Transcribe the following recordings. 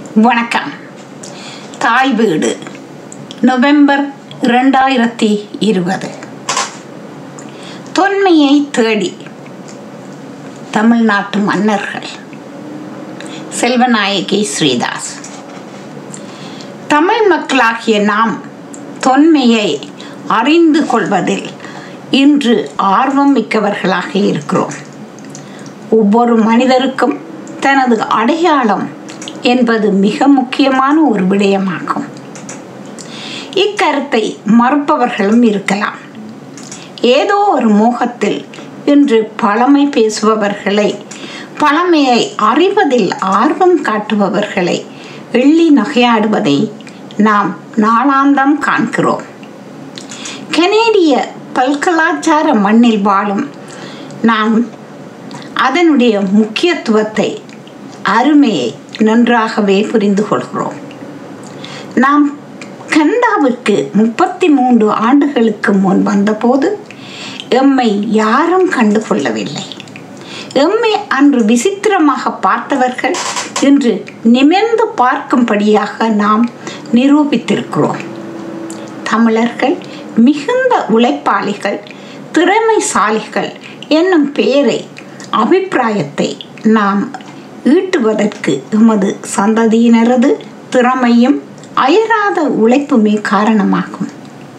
வணக்கம் தாய் வீடு நவம்பர் இரண்டாயிரத்தி இருபது தொன்மையை தேடி தமிழ்நாட்டு மன்னர்கள் செல்வநாயகி ஸ்ரீதாஸ் தமிழ் மக்களாகிய நாம் தொன்மையை அறிந்து கொள்வதில் இன்று ஆர்வம் மிக்கவர்களாக இருக்கிறோம் ஒவ்வொரு மனிதருக்கும் தனது அடையாளம் என்பது மிக முக்கியமான ஒரு விடயமாகும் இக்கருத்தை மறுப்பவர்களும் இருக்கலாம் ஏதோ ஒரு மோகத்தில் இன்று பழமை பேசுபவர்களை பழமையை அறிவதில் ஆர்வம் காட்டுபவர்களை எள்ளி நகையாடுவதை நாம் நாளாந்தம் காண்கிறோம் கனேடிய பல்கலாச்சார மண்ணில் வாழும் நாம் அதனுடைய முக்கியத்துவத்தை அருமையை நன்றாகவே புரிந்து கொள்கிறோம் நாம் கனடாவிற்கு முப்பத்தி மூன்று ஆண்டுகளுக்கு முன் வந்தபோது எம்மை யாரும் கண்டுகொள்ளவில்லை எம்மை அன்று விசித்திரமாக பார்த்தவர்கள் இன்று நிமிர்ந்து பார்க்கும்படியாக நாம் நிரூபித்திருக்கிறோம் தமிழர்கள் மிகுந்த உழைப்பாளிகள் திறமைசாலிகள் என்னும் பெயரை அபிப்பிராயத்தை நாம் ஈட்டுவதற்கு எமது சந்ததியினரது திறமையும் அயராத உழைப்புமே காரணமாகும்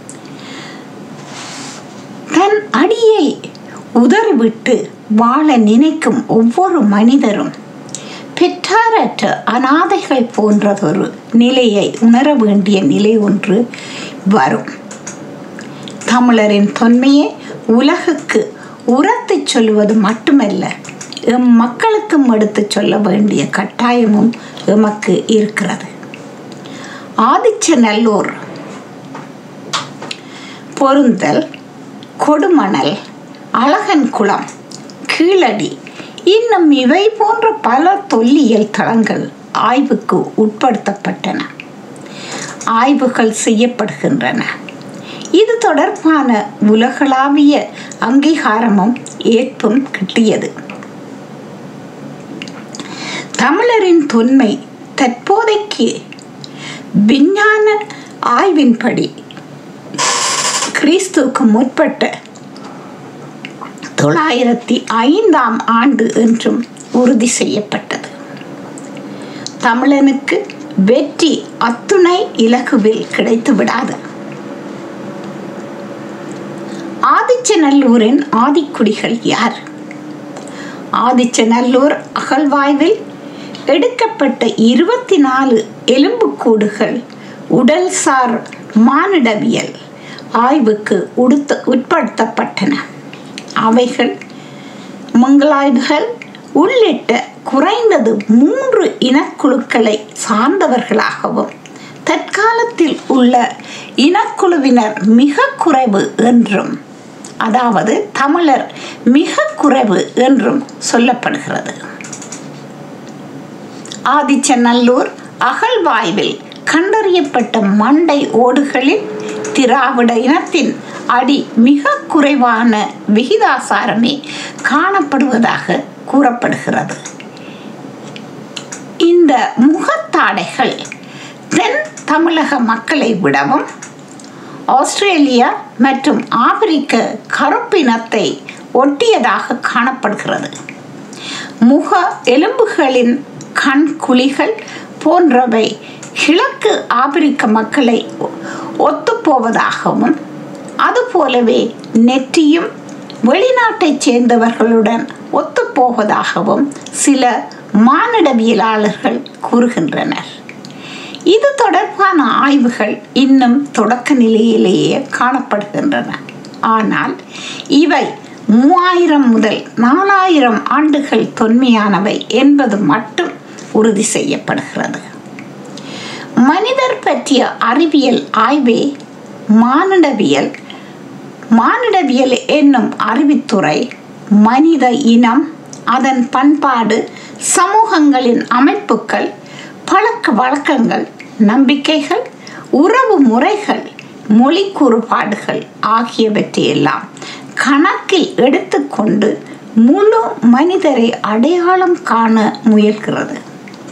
தன் அடியை உதறிவிட்டு வாழ நினைக்கும் ஒவ்வொரு மனிதரும் பெற்றாரற்ற அனாதைகள் போன்றதொரு நிலையை உணர வேண்டிய நிலை ஒன்று வரும் தமிழரின் தொன்மையை உலகுக்கு உரத்து சொல்வது மட்டுமல்ல எம் மக்களுக்கும் எடுத்து சொல்ல வேண்டிய கட்டாயமும் எமக்கு இருக்கிறது ஆதிச்சநல்லூர் பொருந்தல் கொடுமணல் அழகன்குளம் கீழடி இன்னும் இவை போன்ற பல தொல்லியல் தளங்கள் ஆய்வுக்கு உட்படுத்தப்பட்டன ஆய்வுகள் செய்யப்படுகின்றன இது தொடர்பான உலகளாவிய அங்கீகாரமும் ஏற்பும் கிட்டியது தமிழரின் தொன்மை தற்போதைக்கு விஞ்ஞான ஆய்வின்படி கிறிஸ்துவுக்கு முற்பட்ட தொள்ளாயிரத்தி ஐந்தாம் ஆண்டு என்றும் உறுதி செய்யப்பட்டது தமிழனுக்கு வெற்றி அத்துணை இலகுவில் கிடைத்து விடாது ஆதிச்சநல்லூரின் ஆதிக்குடிகள் யார் ஆதிச்சநல்லூர் அகழ்வாய்வில் எடுக்கப்பட்ட இருபத்தி நாலு எலும்புக்கூடுகள் உடல்சார் மானிடவியல் ஆய்வுக்கு உடுத்த உட்படுத்தப்பட்டன அவைகள் மங்களாய்டுகள் உள்ளிட்ட குறைந்தது மூன்று இனக்குழுக்களை சார்ந்தவர்களாகவும் தற்காலத்தில் உள்ள இனக்குழுவினர் மிக குறைவு என்றும் அதாவது தமிழர் மிக குறைவு என்றும் சொல்லப்படுகிறது ஆதிச்சநல்லூர் அகழ்வாய்வில் கண்டறியப்பட்ட மண்டை ஓடுகளில் திராவிட இனத்தின் அடி மிக குறைவான விகிதாசாரமே காணப்படுவதாக கூறப்படுகிறது இந்த முகத்தாடைகள் தென் தமிழக மக்களை விடவும் ஆஸ்திரேலியா மற்றும் ஆப்பிரிக்க கருப்பினத்தை ஒட்டியதாக காணப்படுகிறது முக எலும்புகளின் கண் குழிகள் போன்றவை கிழக்கு ஆப்பிரிக்க மக்களை ஒத்துப்போவதாகவும் அதுபோலவே நெற்றியும் வெளிநாட்டைச் சேர்ந்தவர்களுடன் ஒத்துப்போவதாகவும் சில மானிடவியலாளர்கள் கூறுகின்றனர் இது தொடர்பான ஆய்வுகள் இன்னும் தொடக்க நிலையிலேயே காணப்படுகின்றன ஆனால் இவை மூவாயிரம் முதல் நாலாயிரம் ஆண்டுகள் தொன்மையானவை என்பது மட்டும் உறுதி செய்யப்படுகிறது மனிதர் பற்றிய அறிவியல் ஆய்வே மானிடவியல் மானிடவியல் என்னும் அறிவித்துறை மனித இனம் அதன் பண்பாடு சமூகங்களின் அமைப்புகள் பழக்க வழக்கங்கள் நம்பிக்கைகள் உறவு முறைகள் மொழி கூறுபாடுகள் ஆகியவற்றையெல்லாம் கணக்கில் எடுத்துக்கொண்டு முழு மனிதரை அடையாளம் காண முயல்கிறது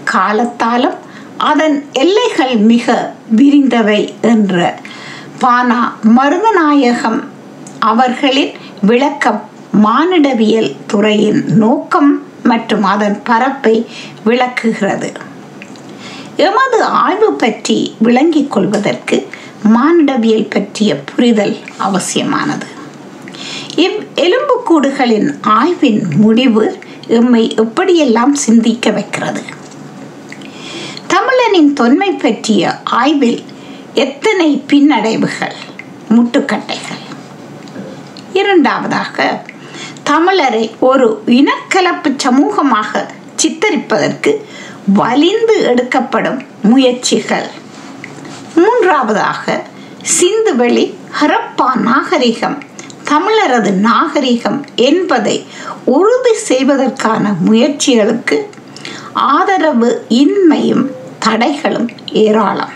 காலத்தாலும் அதன் எல்லைகள் மிக விரிந்தவை என்ற பானா மருதநாயகம் அவர்களின் விளக்கம் மானிடவியல் துறையின் நோக்கம் மற்றும் அதன் பரப்பை விளக்குகிறது எமது ஆய்வு பற்றி விளங்கிக் கொள்வதற்கு மானிடவியல் பற்றிய புரிதல் அவசியமானது இவ் எலும்புக்கூடுகளின் ஆய்வின் முடிவு எம்மை எப்படியெல்லாம் சிந்திக்க வைக்கிறது தமிழனின் தொன்மை பற்றிய ஆய்வில் எத்தனை பின்னடைவுகள் முட்டுக்கட்டைகள் இரண்டாவதாக தமிழரை ஒரு இனக்கலப்பு சமூகமாக சித்தரிப்பதற்கு வலிந்து எடுக்கப்படும் முயற்சிகள் மூன்றாவதாக சிந்துவெளி ஹரப்பா நாகரிகம் தமிழரது நாகரிகம் என்பதை உறுதி செய்வதற்கான முயற்சிகளுக்கு ஆதரவு இன்மையும் தடைகளும் ஏராளம்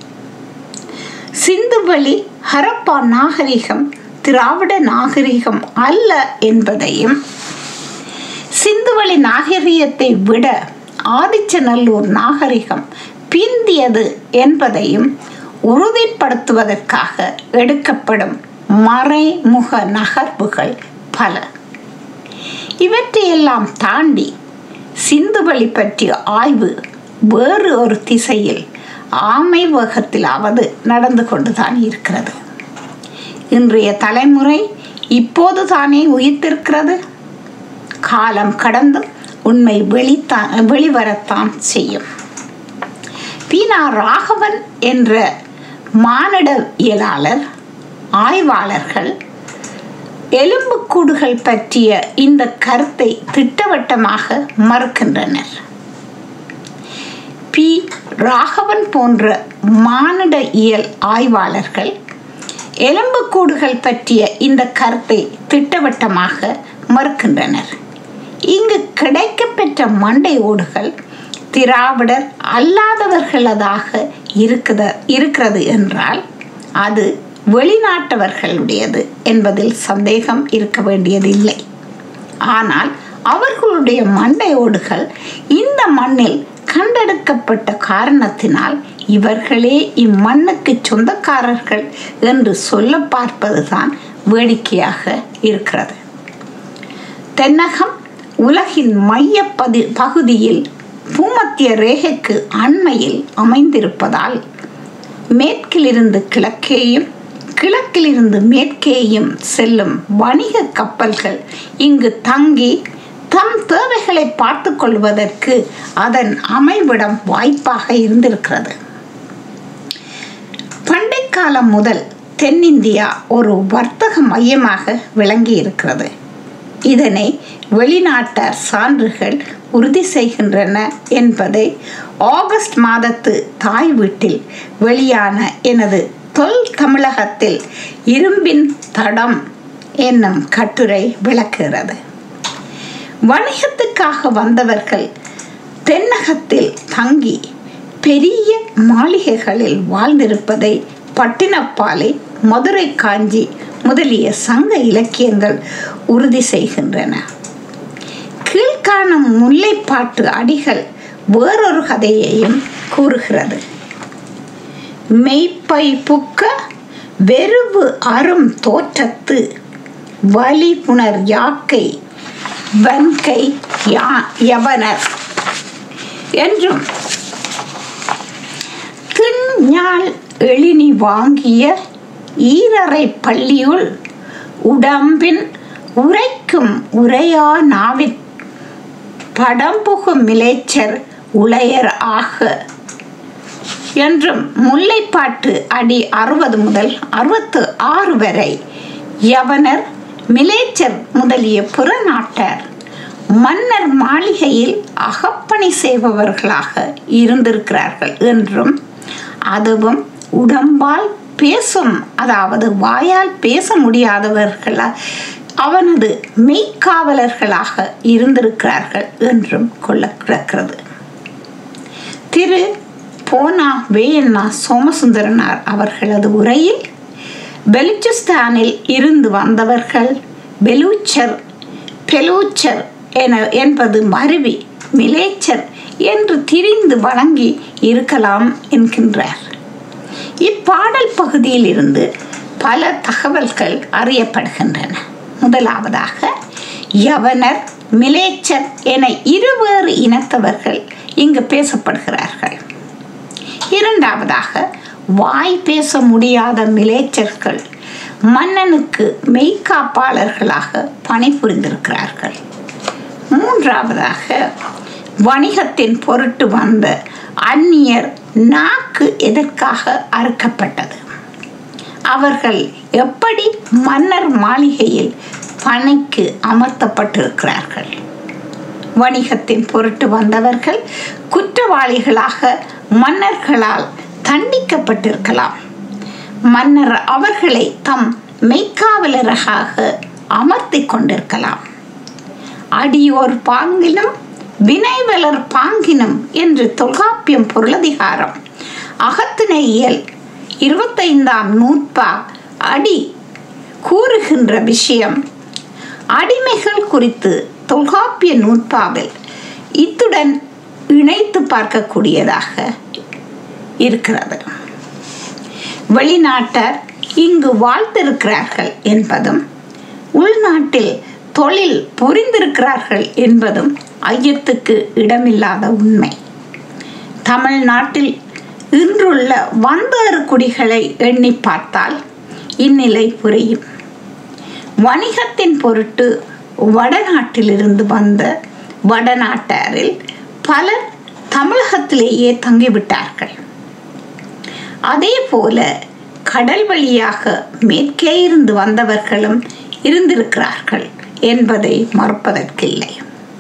சிந்துவெளி ஹரப்பா நாகரிகம் திராவிட நாகரிகம் அல்ல என்பதையும் சிந்துவெளி நாகரிகத்தை விட ஆதிச்சநல்லூர் நாகரிகம் பிந்தியது என்பதையும் உறுதிப்படுத்துவதற்காக எடுக்கப்படும் மறைமுக நகர்வுகள் பல இவற்றையெல்லாம் தாண்டி சிந்துவெளி பற்றிய ஆய்வு வேறு ஒரு திசையில் ஆமை வேகத்திலாவது நடந்து கொண்டுதான் இருக்கிறது இன்றைய தலைமுறை இப்போது தானே உயிர்த்திருக்கிறது காலம் கடந்தும் உண்மை வெளித்தான் வெளிவரத்தான் செய்யும் பீனா ராகவன் என்ற மானிடவியலாளர் ஆய்வாளர்கள் எலும்புக்கூடுகள் பற்றிய இந்த கருத்தை திட்டவட்டமாக மறுக்கின்றனர் பி ராகவன் போன்ற மானிட இயல் ஆய்வாளர்கள் எலும்புக்கூடுகள் பற்றிய இந்த கருத்தை திட்டவட்டமாக மறுக்கின்றனர் இங்கு கிடைக்கப்பெற்ற மண்டை ஓடுகள் திராவிடர் அல்லாதவர்களதாக இருக்குத இருக்கிறது என்றால் அது வெளிநாட்டவர்களுடையது என்பதில் சந்தேகம் இருக்க வேண்டியதில்லை ஆனால் அவர்களுடைய மண்டை ஓடுகள் இந்த மண்ணில் கண்டெடுக்கப்பட்ட காரணத்தினால் இவர்களே இம்மண்ணுக்கு சொந்தக்காரர்கள் என்று சொல்ல பார்ப்பதுதான் வேடிக்கையாக இருக்கிறது தென்னகம் உலகின் மைய பதி பகுதியில் பூமத்திய ரேகைக்கு அண்மையில் அமைந்திருப்பதால் மேற்கிலிருந்து கிழக்கேயும் கிழக்கிலிருந்து மேற்கேயும் செல்லும் வணிக கப்பல்கள் இங்கு தங்கி தம் தேவைகளை பார்த்து கொள்வதற்கு அதன் அமைவிடம் வாய்ப்பாக இருந்திருக்கிறது பண்டை காலம் முதல் தென்னிந்தியா ஒரு வர்த்தக மையமாக விளங்கி இருக்கிறது இதனை வெளிநாட்டார் சான்றுகள் உறுதி செய்கின்றன என்பதை ஆகஸ்ட் மாதத்து தாய் வீட்டில் வெளியான எனது தொல் தமிழகத்தில் இரும்பின் தடம் என்னும் கட்டுரை விளக்குகிறது வணிகத்துக்காக வந்தவர்கள் தென்னகத்தில் தங்கி பெரிய மாளிகைகளில் வாழ்ந்திருப்பதை பட்டினப்பாலை மதுரை காஞ்சி முதலிய சங்க இலக்கியங்கள் உறுதி செய்கின்றன கீழ்காணும் முல்லைப்பாட்டு அடிகள் வேறொரு கதையையும் கூறுகிறது மெய்ப்பை புக்க வெறுவு அரும் தோற்றத்து வலி புனர் யாக்கை வன்கை யா யவனர் என்றும் திண்ஞால் எழினி வாங்கிய ஈரறை பள்ளியுள் உடம்பின் உரைக்கும் உரையா நாவிற் படம்புகும் மிலேச்சர் உளையர் ஆக என்றும் முல்லைப்பாட்டு அடி அறுபது முதல் அறுபத்து ஆறு வரை யவனர் மிலேச்சர் முதலிய புறநாட்டார் மன்னர் மாளிகையில் அகப்பணி செய்பவர்களாக இருந்திருக்கிறார்கள் என்றும் அதுவும் உடம்பால் பேசும் அதாவது வாயால் பேச முடியாதவர்களா அவனது மெய்க்காவலர்களாக இருந்திருக்கிறார்கள் என்றும் கொள்ள கிடக்கிறது திரு போனா வேயண்ணா சோமசுந்தரனார் அவர்களது உரையில் பெலுச்சிஸ்தானில் இருந்து வந்தவர்கள் பெலூச்சர் பெலூச்சர் என என்பது மருவி மிலேச்சர் என்று திரிந்து வழங்கி இருக்கலாம் என்கின்றார் இப்பாடல் பகுதியில் இருந்து பல தகவல்கள் அறியப்படுகின்றன முதலாவதாக யவனர் மிலேச்சர் என இருவேறு இனத்தவர்கள் இங்கு பேசப்படுகிறார்கள் இரண்டாவதாக வாய் பேச முடியாத மிலேச்சர்கள் மன்னனுக்கு மெய்காப்பாளர்களாக பணிபுரிந்திருக்கிறார்கள் மூன்றாவதாக வணிகத்தின் பொருட்டு வந்த அந்நியர் நாக்கு எதற்காக அறுக்கப்பட்டது அவர்கள் எப்படி மன்னர் மாளிகையில் பணிக்கு அமர்த்தப்பட்டிருக்கிறார்கள் வணிகத்தின் பொருட்டு வந்தவர்கள் குற்றவாளிகளாக மன்னர்களால் தண்டிக்கப்பட்டிருக்கலாம் மன்னர் அவர்களை தம் மெய்க்காவலராக அமர்த்தி கொண்டிருக்கலாம் அடியோர் பாங்கினும் வினைவலர் பாங்கினும் என்று தொல்காப்பியம் பொருளதிகாரம் அகத்திணையியல் இருபத்தைந்தாம் நூற்பா அடி கூறுகின்ற விஷயம் அடிமைகள் குறித்து தொல்காப்பிய நூற்பாவில் இத்துடன் இணைத்து பார்க்கக்கூடியதாக இருக்கிறது வெளிநாட்டார் இங்கு வாழ்ந்திருக்கிறார்கள் என்பதும் உள்நாட்டில் தொழில் புரிந்திருக்கிறார்கள் என்பதும் ஐயத்துக்கு இடமில்லாத உண்மை தமிழ்நாட்டில் இன்றுள்ள வந்தாறு குடிகளை எண்ணி பார்த்தால் இந்நிலை புரியும் வணிகத்தின் பொருட்டு வடநாட்டிலிருந்து வந்த வடநாட்டாரில் பலர் தமிழகத்திலேயே தங்கிவிட்டார்கள் அதே போல கடல் வழியாக மேற்கே இருந்து வந்தவர்களும் இருந்திருக்கிறார்கள் என்பதை மறுப்பதற்கில்லை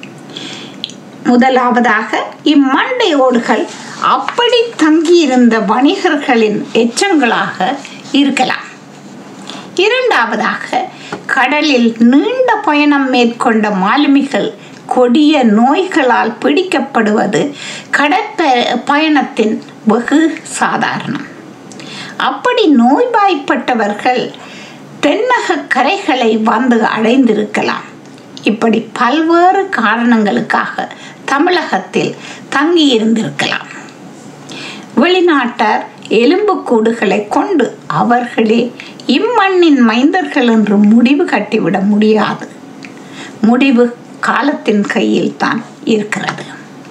முதலாவதாக இம்மண்டை ஓடுகள் அப்படி தங்கியிருந்த வணிகர்களின் எச்சங்களாக இருக்கலாம் இரண்டாவதாக கடலில் நீண்ட பயணம் மேற்கொண்ட மாலுமிகள் கொடிய நோய்களால் பிடிக்கப்படுவது கடற்ப பயணத்தின் வெகு சாதாரணம் அப்படி நோய்வாய்ப்பட்டவர்கள் தென்னக கரைகளை வந்து அடைந்திருக்கலாம் இப்படி பல்வேறு காரணங்களுக்காக தமிழகத்தில் தங்கியிருந்திருக்கலாம் வெளிநாட்டார் எலும்புக்கூடுகளை கொண்டு அவர்களே இம்மண்ணின் மைந்தர்கள் என்று முடிவு கட்டிவிட முடியாது முடிவு காலத்தின் கையில் தான் இருக்கிறது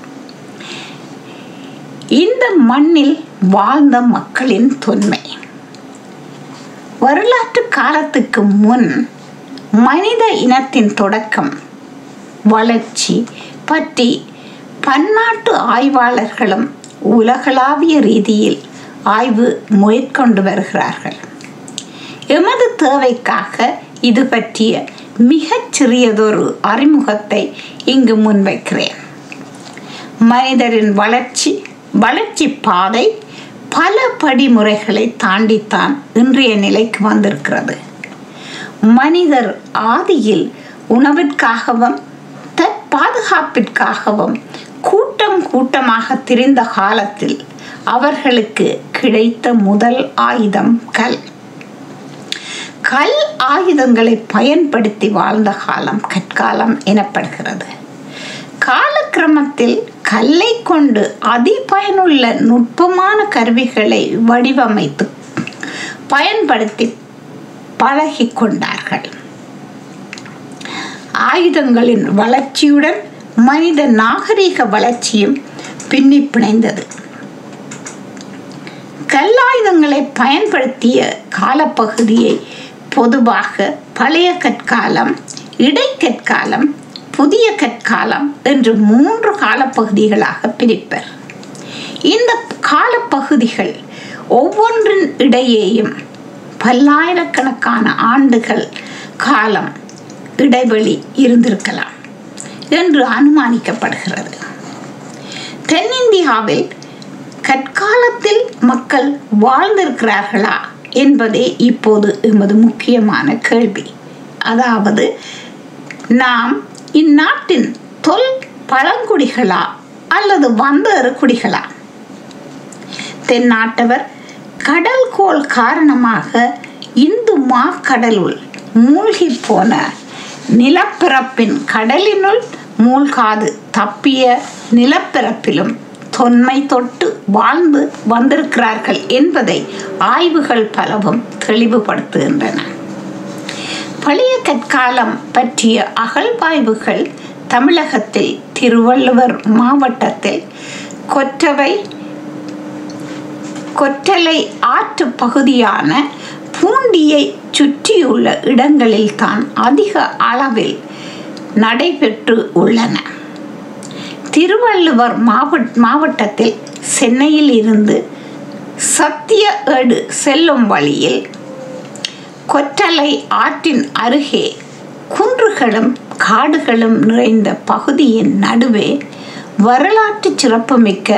இந்த மண்ணில் வாழ்ந்த மக்களின் தொன்மை வரலாற்று காலத்துக்கு முன் மனித இனத்தின் தொடக்கம் வளர்ச்சி பற்றி பன்னாட்டு ஆய்வாளர்களும் உலகளாவிய ரீதியில் ஆய்வு மேற்கொண்டு வருகிறார்கள் எமது தேவைக்காக இது பற்றிய மிகச் சிறியதொரு அறிமுகத்தை இங்கு முன்வைக்கிறேன் மனிதரின் வளர்ச்சி வளர்ச்சி பாதை பல படிமுறைகளை தாண்டித்தான் இன்றைய நிலைக்கு வந்திருக்கிறது மனிதர் ஆதியில் உணவிற்காகவும் தற்பாதுகாப்பிற்காகவும் கூட்டம் கூட்டமாக திரிந்த காலத்தில் அவர்களுக்கு கிடைத்த முதல் ஆயுதம் கல் கல் ஆயுதங்களை பயன்படுத்தி வாழ்ந்த காலம் கற்காலம் எனப்படுகிறது காலக்கிரமத்தில் கல்லை கொண்டு அதிபயனுள்ள நுட்பமான கருவிகளை வடிவமைத்து பயன்படுத்தி பழகி கொண்டார்கள் ஆயுதங்களின் வளர்ச்சியுடன் மனித நாகரிக வளர்ச்சியும் பின்னி பிணைந்தது கல்லாயுதங்களை பயன்படுத்திய காலப்பகுதியை பொதுவாக பழைய கற்காலம் இடைக்கற்காலம் புதிய கற்காலம் என்று மூன்று காலப்பகுதிகளாக பிரிப்பர் இந்த காலப்பகுதிகள் ஒவ்வொன்றின் இடையேயும் பல்லாயிரக்கணக்கான ஆண்டுகள் காலம் இடைவெளி இருந்திருக்கலாம் என்று அனுமானிக்கப்படுகிறது தென்னிந்தியாவில் கற்காலத்தில் மக்கள் வாழ்ந்திருக்கிறார்களா என்பதே இப்போது எமது முக்கியமான கேள்வி அதாவது நாம் இந்நாட்டின் தொல் பழங்குடிகளா அல்லது வந்தேறு குடிகளா தென்னாட்டவர் கடல் கோள் காரணமாக இந்து மாக்கடலுள் மூழ்கி போன நிலப்பிறப்பின் கடலினுள் மூழ்காது தப்பிய நிலப்பரப்பிலும் தொன்மை தொட்டு வாழ்ந்து வந்திருக்கிறார்கள் என்பதை ஆய்வுகள் பலவும் தெளிவுபடுத்துகின்றன பழைய கற்காலம் பற்றிய அகழ்வாய்வுகள் தமிழகத்தில் திருவள்ளுவர் மாவட்டத்தில் கொற்றவை கொற்றலை ஆற்று பகுதியான பூண்டியை சுற்றியுள்ள இடங்களில் தான் அதிக அளவில் நடைபெற்று உள்ளன திருவள்ளுவர் மாவட்ட மாவட்டத்தில் சென்னையில் இருந்து சத்திய ஏடு செல்லும் வழியில் கொற்றலை ஆற்றின் அருகே குன்றுகளும் காடுகளும் நிறைந்த பகுதியின் நடுவே வரலாற்று சிறப்புமிக்க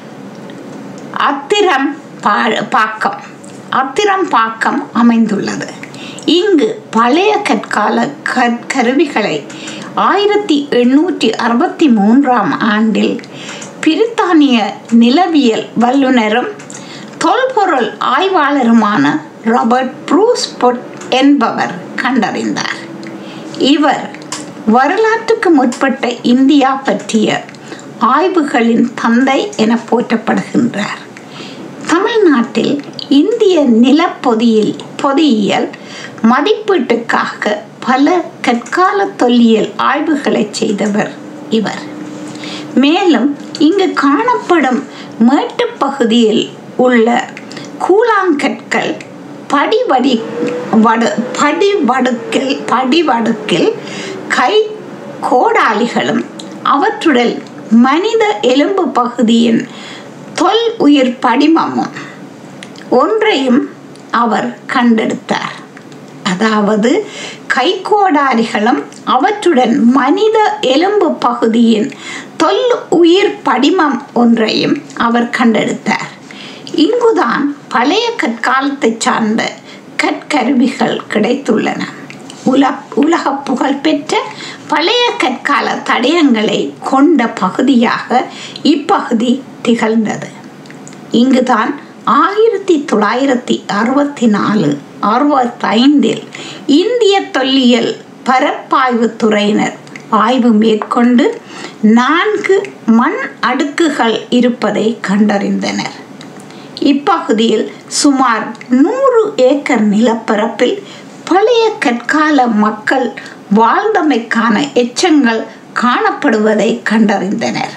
அத்திரம் பா- பாக்கம் அத்திரம் பாக்கம் அமைந்துள்ளது இங்கு பழைய கற்கால கற் கருவிகளை ஆயிரத்தி எண்ணூற்றி அறுபத்தி மூன்றாம் ஆண்டில் பிரித்தானிய நிலவியல் வல்லுனரும் தொல்பொருள் ஆய்வாளருமான ராபர்ட் ப்ரூஸ் பொட் என்பவர் கண்டறிந்தார் இவர் வரலாற்றுக்கு முற்பட்ட இந்தியா பற்றிய ஆய்வுகளின் தந்தை என போற்றப்படுகின்றார் தமிழ்நாட்டில் இந்திய நிலப்பொதியில் பொதியியல் மதிப்பீட்டுக்காக பல கற்கால தொல்லியல் ஆய்வுகளை செய்தவர் இவர் மேலும் இங்கு காணப்படும் மேட்டுப் பகுதியில் உள்ள கூழாங்கற்கள் படிவடி வடு படிவடுக்கில் படிவடுக்கில் கை கோடாலிகளும் அவற்றுடன் மனித எலும்பு பகுதியின் தொல் உயிர் படிமமும் ஒன்றையும் அவர் கண்டெடுத்தார் அதாவது கைக்கோடாரிகளும் அவற்றுடன் மனித எலும்பு பகுதியின் தொல் உயிர் படிமம் ஒன்றையும் அவர் கண்டெடுத்தார் இங்குதான் பழைய கற்காலத்தை சார்ந்த கற்கருவிகள் கிடைத்துள்ளன உல உலக புகழ்பெற்ற பழைய கற்கால தடயங்களை கொண்ட பகுதியாக இப்பகுதி திகழ்ந்தது இங்குதான் ஆயிரத்தி தொள்ளாயிரத்தி அறுபத்தி நாலு அறுபத்தைந்தில் இந்திய தொல்லியல் பரப்பாய்வு துறையினர் ஆய்வு மேற்கொண்டு நான்கு மண் அடுக்குகள் இருப்பதை கண்டறிந்தனர் இப்பகுதியில் சுமார் நூறு ஏக்கர் நிலப்பரப்பில் பழைய கற்கால மக்கள் வாழ்ந்தமைக்கான எச்சங்கள் காணப்படுவதை கண்டறிந்தனர்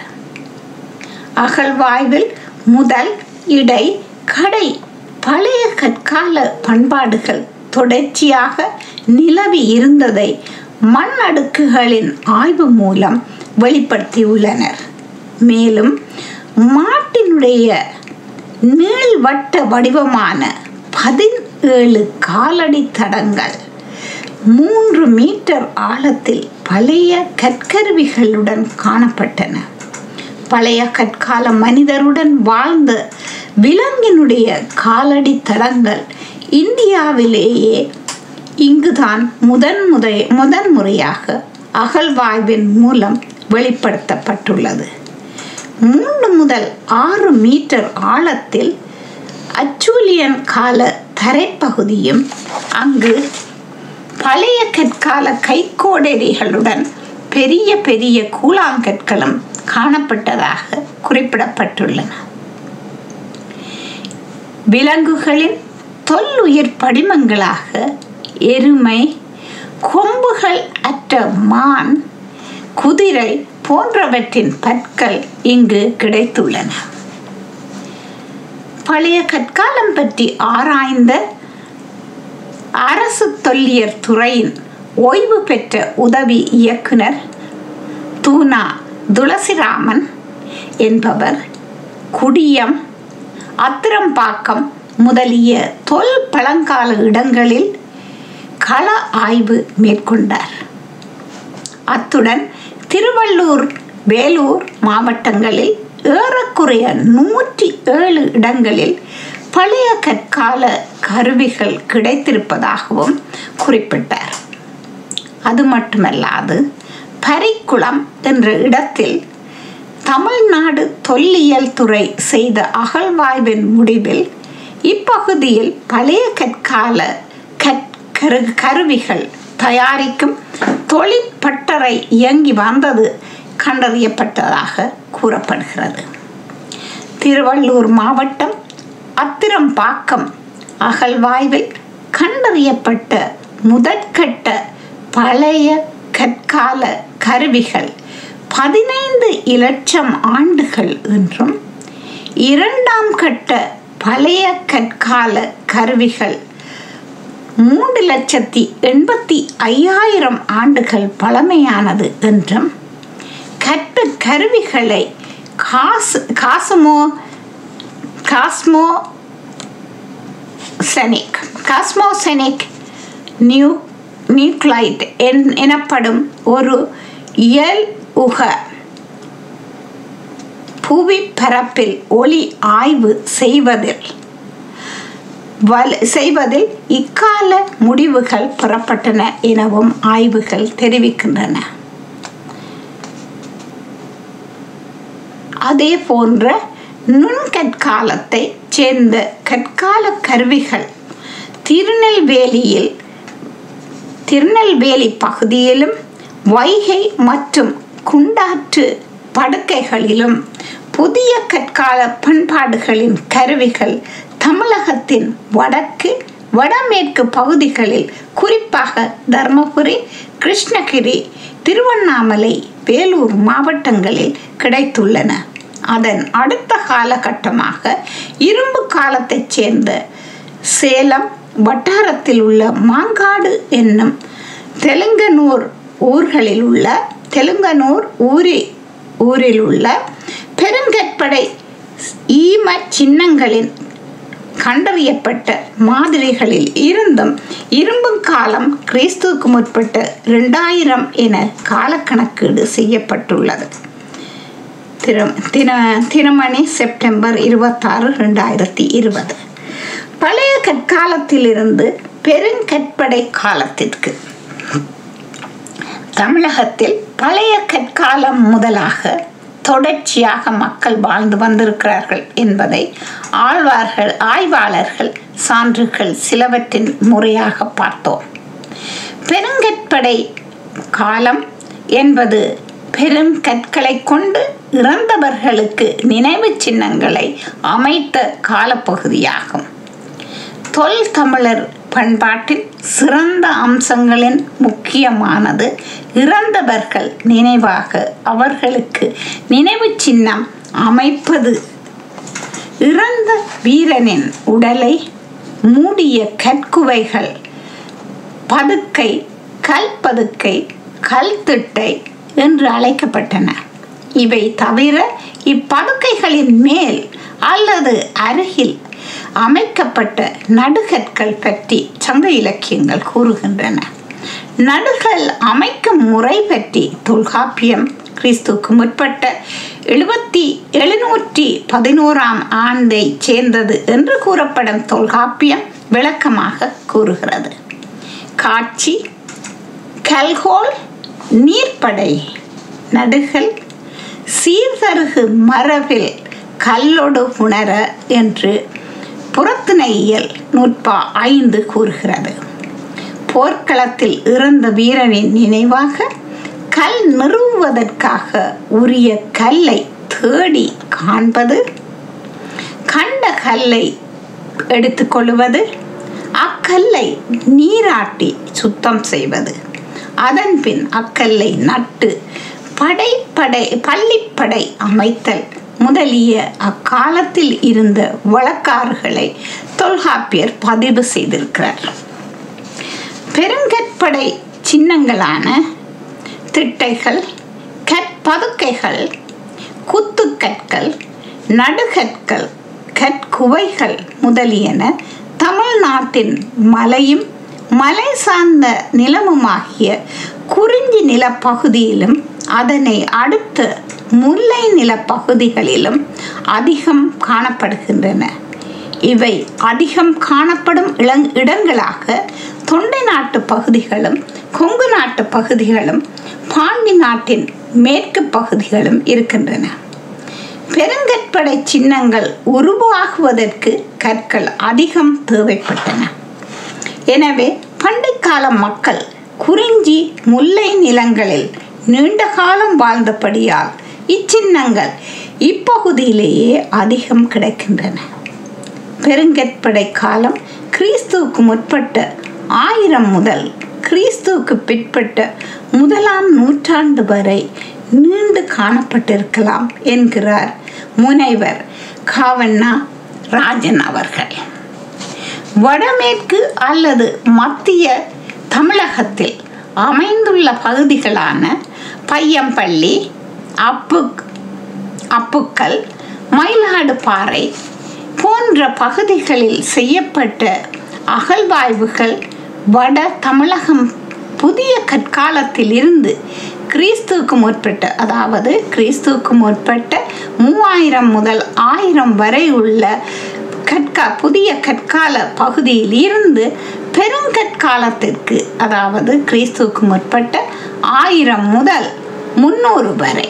அகழ்வாய்வில் முதல் இடை கடை பழைய கற்கால பண்பாடுகள் தொடர்ச்சியாக நிலவி இருந்ததை மண் அடுக்குகளின் ஆய்வு மூலம் வெளிப்படுத்தியுள்ளனர் மேலும் மாட்டினுடைய நீள்வட்ட வடிவமான பதினேழு காலடி தடங்கள் மூன்று மீட்டர் ஆழத்தில் பழைய கற்கருவிகளுடன் காணப்பட்டன பழைய கற்கால மனிதருடன் வாழ்ந்த விலங்கினுடைய காலடி தடங்கள் இந்தியாவிலேயே இங்குதான் முதன் முறை முதன் முறையாக அகழ்வாய்வின் மூலம் வெளிப்படுத்தப்பட்டுள்ளது மூன்று முதல் ஆறு மீட்டர் ஆழத்தில் அச்சூலியன் கால தரைப்பகுதியும் அங்கு பழைய கற்கால கைக்கோடரிகளுடன் பெரிய பெரிய கூழாங்கற்களும் காணப்பட்டதாக குறிப்பிடப்பட்டுள்ளன விலங்குகளின் தொல்லுயிர் படிமங்களாக எருமை கொம்புகள் அற்ற மான் குதிரை போன்றவற்றின் பற்கள் இங்கு கிடைத்துள்ளன பழைய கற்காலம் பற்றி ஆராய்ந்த அரசு தொல்லியர் துறையின் ஓய்வு பெற்ற உதவி இயக்குனர் தூனா துளசிராமன் என்பவர் குடியம் அத்திரம்பாக்கம் முதலிய தொல் பழங்கால இடங்களில் கள ஆய்வு மேற்கொண்டார் அத்துடன் திருவள்ளூர் வேலூர் மாவட்டங்களில் ஏறக்குறைய நூற்றி ஏழு இடங்களில் பழைய கற்கால கருவிகள் கிடைத்திருப்பதாகவும் குறிப்பிட்டார் அது மட்டுமல்லாது பரிக்குளம் என்ற இடத்தில் தமிழ்நாடு தொல்லியல் துறை செய்த அகழ்வாய்வின் முடிவில் இப்பகுதியில் பழைய கற்கால கற்கரு கருவிகள் தயாரிக்கும் தொழிற்பட்டறை இயங்கி வந்தது கண்டறியப்பட்டதாக கூறப்படுகிறது திருவள்ளூர் மாவட்டம் அத்திரம்பாக்கம் அகழ்வாய்வில் கண்டறியப்பட்ட முதற்கட்ட பழைய கற்கால கருவிகள் பதினைந்து இலட்சம் ஆண்டுகள் என்றும் இரண்டாம் கட்ட பழைய கற்கால கருவிகள் மூன்று லட்சத்தி எண்பத்தி ஐயாயிரம் ஆண்டுகள் பழமையானது என்றும் கற்ற கருவிகளை காசு காசுமோ காஸ்மோ செனிக் காஸ்மோசெனிக் நியூ நியூக்ளைட் என் எனப்படும் ஒரு இயல் உக புவி பரப்பில் ஒளி ஆய்வு செய்வதில் வல் செய்வதில் இக்கால முடிவுகள் பெறப்பட்டன எனவும் ஆய்வுகள் தெரிவிக்கின்றன அதே போன்ற நுண்கற்காலத்தை சேர்ந்த கற்கால கருவிகள் திருநெல்வேலியில் திருநெல்வேலி பகுதியிலும் வைகை மற்றும் குண்டாற்று படுக்கைகளிலும் புதிய கற்கால பண்பாடுகளின் கருவிகள் தமிழகத்தின் வடக்கு வடமேற்கு பகுதிகளில் குறிப்பாக தர்மபுரி கிருஷ்ணகிரி திருவண்ணாமலை வேலூர் மாவட்டங்களில் கிடைத்துள்ளன அதன் அடுத்த காலகட்டமாக இரும்பு காலத்தைச் சேர்ந்த சேலம் வட்டாரத்தில் உள்ள மாங்காடு என்னும் தெலுங்கனூர் ஊர்களில் உள்ள தெலுங்கனூர் ஊரி ஊரில் உள்ள பெருங்கற்படை ஈம சின்னங்களின் கண்டறியப்பட்ட மாதிரிகளில் இருந்தும் இரும்பு காலம் கிறிஸ்துவுக்கு முற்பட்ட இரண்டாயிரம் என காலக்கணக்கீடு செய்யப்பட்டுள்ளது திரு தின திருமணி செப்டம்பர் இருபத்தாறு ரெண்டாயிரத்தி இருபது பழைய கற்காலத்திலிருந்து பெருங்கற்படை காலத்திற்கு தமிழகத்தில் பழைய கற்காலம் முதலாக தொடர்ச்சியாக மக்கள் வாழ்ந்து வந்திருக்கிறார்கள் என்பதை ஆழ்வார்கள் ஆய்வாளர்கள் சான்றுகள் சிலவற்றின் முறையாக பார்த்தோம் பெருங்கற்படை காலம் என்பது பெரும் கற்களை கொண்டு இறந்தவர்களுக்கு நினைவு சின்னங்களை அமைத்த காலப்பகுதியாகும் தொல் தமிழர் பண்பாட்டின் சிறந்த அம்சங்களின் முக்கியமானது இறந்தவர்கள் நினைவாக அவர்களுக்கு நினைவு சின்னம் அமைப்பது இறந்த வீரனின் உடலை மூடிய கற்குவைகள் பதுக்கை கல்பதுக்கை கல்திட்டை என்று அழைக்கப்பட்டன இவை தவிர இப்படுக்கைகளின் மேல் அல்லது அருகில் அமைக்கப்பட்ட நடுகற்கள் பற்றி சங்க இலக்கியங்கள் கூறுகின்றன நடுகள் அமைக்கும் முறை பற்றி தொல்காப்பியம் கிறிஸ்துக்கு முற்பட்ட எழுபத்தி எழுநூற்றி பதினோராம் ஆண்டை சேர்ந்தது என்று கூறப்படும் தொல்காப்பியம் விளக்கமாக கூறுகிறது காட்சி கல்கோல் நீர்ப்படை நடுகள் சீர்தருகு மரபில் கல்லொடு உணர என்று புறத்திணையியல் நூற்பா ஐந்து கூறுகிறது போர்க்களத்தில் இறந்த வீரனின் நினைவாக கல் நிறுவுவதற்காக உரிய கல்லை தேடி காண்பது கண்ட கல்லை எடுத்துக்கொள்வது அக்கல்லை நீராட்டி சுத்தம் செய்வது அதன் பின் அக்கல்லை நட்டு படைப்படை பள்ளிப்படை அமைத்தல் முதலிய அக்காலத்தில் இருந்த வழக்காறுகளை தொல்காப்பியர் பதிவு செய்திருக்கிறார் பெருங்கற்படை சின்னங்களான திட்டைகள் கற்பதுக்கைகள் குத்துக்கற்கள் நடுகற்கள் கற்குவைகள் முதலியன தமிழ்நாட்டின் மலையும் மலை சார்ந்த நிலமுமாகிய குறிஞ்சி நிலப்பகுதியிலும் அதனை அடுத்த முல்லை நிலப்பகுதிகளிலும் அதிகம் காணப்படுகின்றன இவை அதிகம் காணப்படும் இளங் இடங்களாக தொண்டை நாட்டு பகுதிகளும் கொங்கு நாட்டு பகுதிகளும் பாண்டி நாட்டின் மேற்கு பகுதிகளும் இருக்கின்றன பெருங்கற்படை சின்னங்கள் உருவாகுவதற்கு கற்கள் அதிகம் தேவைப்பட்டன எனவே பண்டைக்கால மக்கள் குறிஞ்சி முல்லை நிலங்களில் நீண்ட காலம் வாழ்ந்தபடியால் இச்சின்னங்கள் இப்பகுதியிலேயே அதிகம் கிடைக்கின்றன பெருங்கற்படை காலம் கிறிஸ்துவுக்கு முற்பட்ட ஆயிரம் முதல் கிறிஸ்துவுக்கு பிற்பட்ட முதலாம் நூற்றாண்டு வரை நீண்டு காணப்பட்டிருக்கலாம் என்கிறார் முனைவர் காவண்ணா ராஜன் அவர்கள் வடமேற்கு அல்லது மத்திய தமிழகத்தில் அமைந்துள்ள பகுதிகளான பையம்பள்ளி அப்பு அப்புக்கல் மயிலாடுபாறை போன்ற பகுதிகளில் செய்யப்பட்ட அகழ்வாய்வுகள் வட தமிழகம் புதிய கற்காலத்தில் இருந்து கிறிஸ்துவுக்கு முற்பட்ட அதாவது கிறிஸ்துவுக்கு முற்பட்ட மூவாயிரம் முதல் ஆயிரம் வரை உள்ள கற்கா புதிய கற்கால பகுதியில் இருந்து பெருங்கற்காலத்திற்கு அதாவது கிறிஸ்துவுக்கு முற்பட்ட ஆயிரம் முதல் முன்னூறு வரை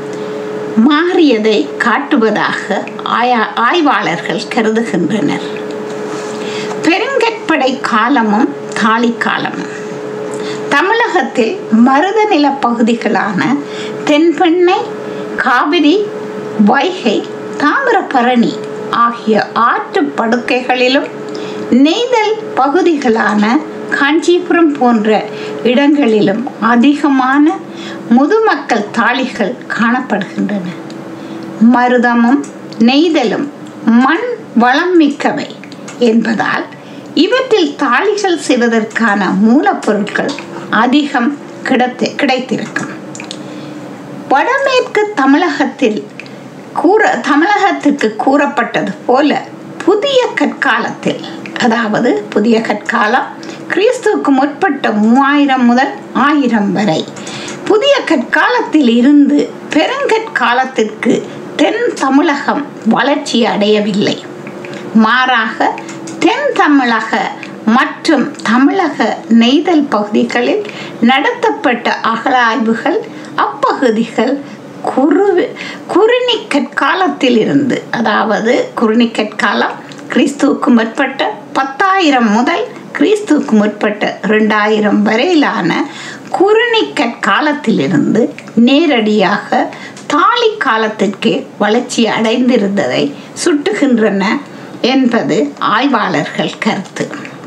மாறியதை காட்டுவதாக ஆயா ஆய்வாளர்கள் கருதுகின்றனர் பெருங்கற்படை காலமும் தாலி காலமும் தமிழகத்தில் மருத நில பகுதிகளான தென்பெண்ணை காவிரி வைகை தாமிரபரணி ஆகிய ஆற்று படுக்கைகளிலும் நெய்தல் பகுதிகளான காஞ்சிபுரம் போன்ற இடங்களிலும் அதிகமான முதுமக்கள் தாளிகள் காணப்படுகின்றன மருதமும் நெய்தலும் மண் வளம் மிக்கவை என்பதால் இவற்றில் தாளிகள் செய்வதற்கான மூலப்பொருட்கள் அதிகம் கிடைத்து கிடைத்திருக்கும் வடமேற்கு தமிழகத்தில் கூற தமிழகத்திற்கு கூறப்பட்டது போல புதிய கற்காலத்தில் அதாவது புதிய கற்காலம் கிறிஸ்துவுக்கு முற்பட்ட மூவாயிரம் முதல் ஆயிரம் வரை புதிய கற்காலத்தில் இருந்து பெருங்கற்காலத்திற்கு தென் தமிழகம் வளர்ச்சி அடையவில்லை மாறாக தென் தமிழக மற்றும் தமிழக நெய்தல் பகுதிகளில் நடத்தப்பட்ட அகழாய்வுகள் அப்பகுதிகள் குரு குறுநி கற்காலத்தில் இருந்து அதாவது குறுநி கற்காலம் கிறிஸ்துவுக்கு முற்பட்ட பத்தாயிரம் முதல் கிறிஸ்துவுக்கு முற்பட்ட ரெண்டாயிரம் வரையிலான குறுநி கற்காலத்திலிருந்து நேரடியாக தாலி காலத்திற்கு வளர்ச்சி அடைந்திருந்ததை சுட்டுகின்றன என்பது ஆய்வாளர்கள் கருத்து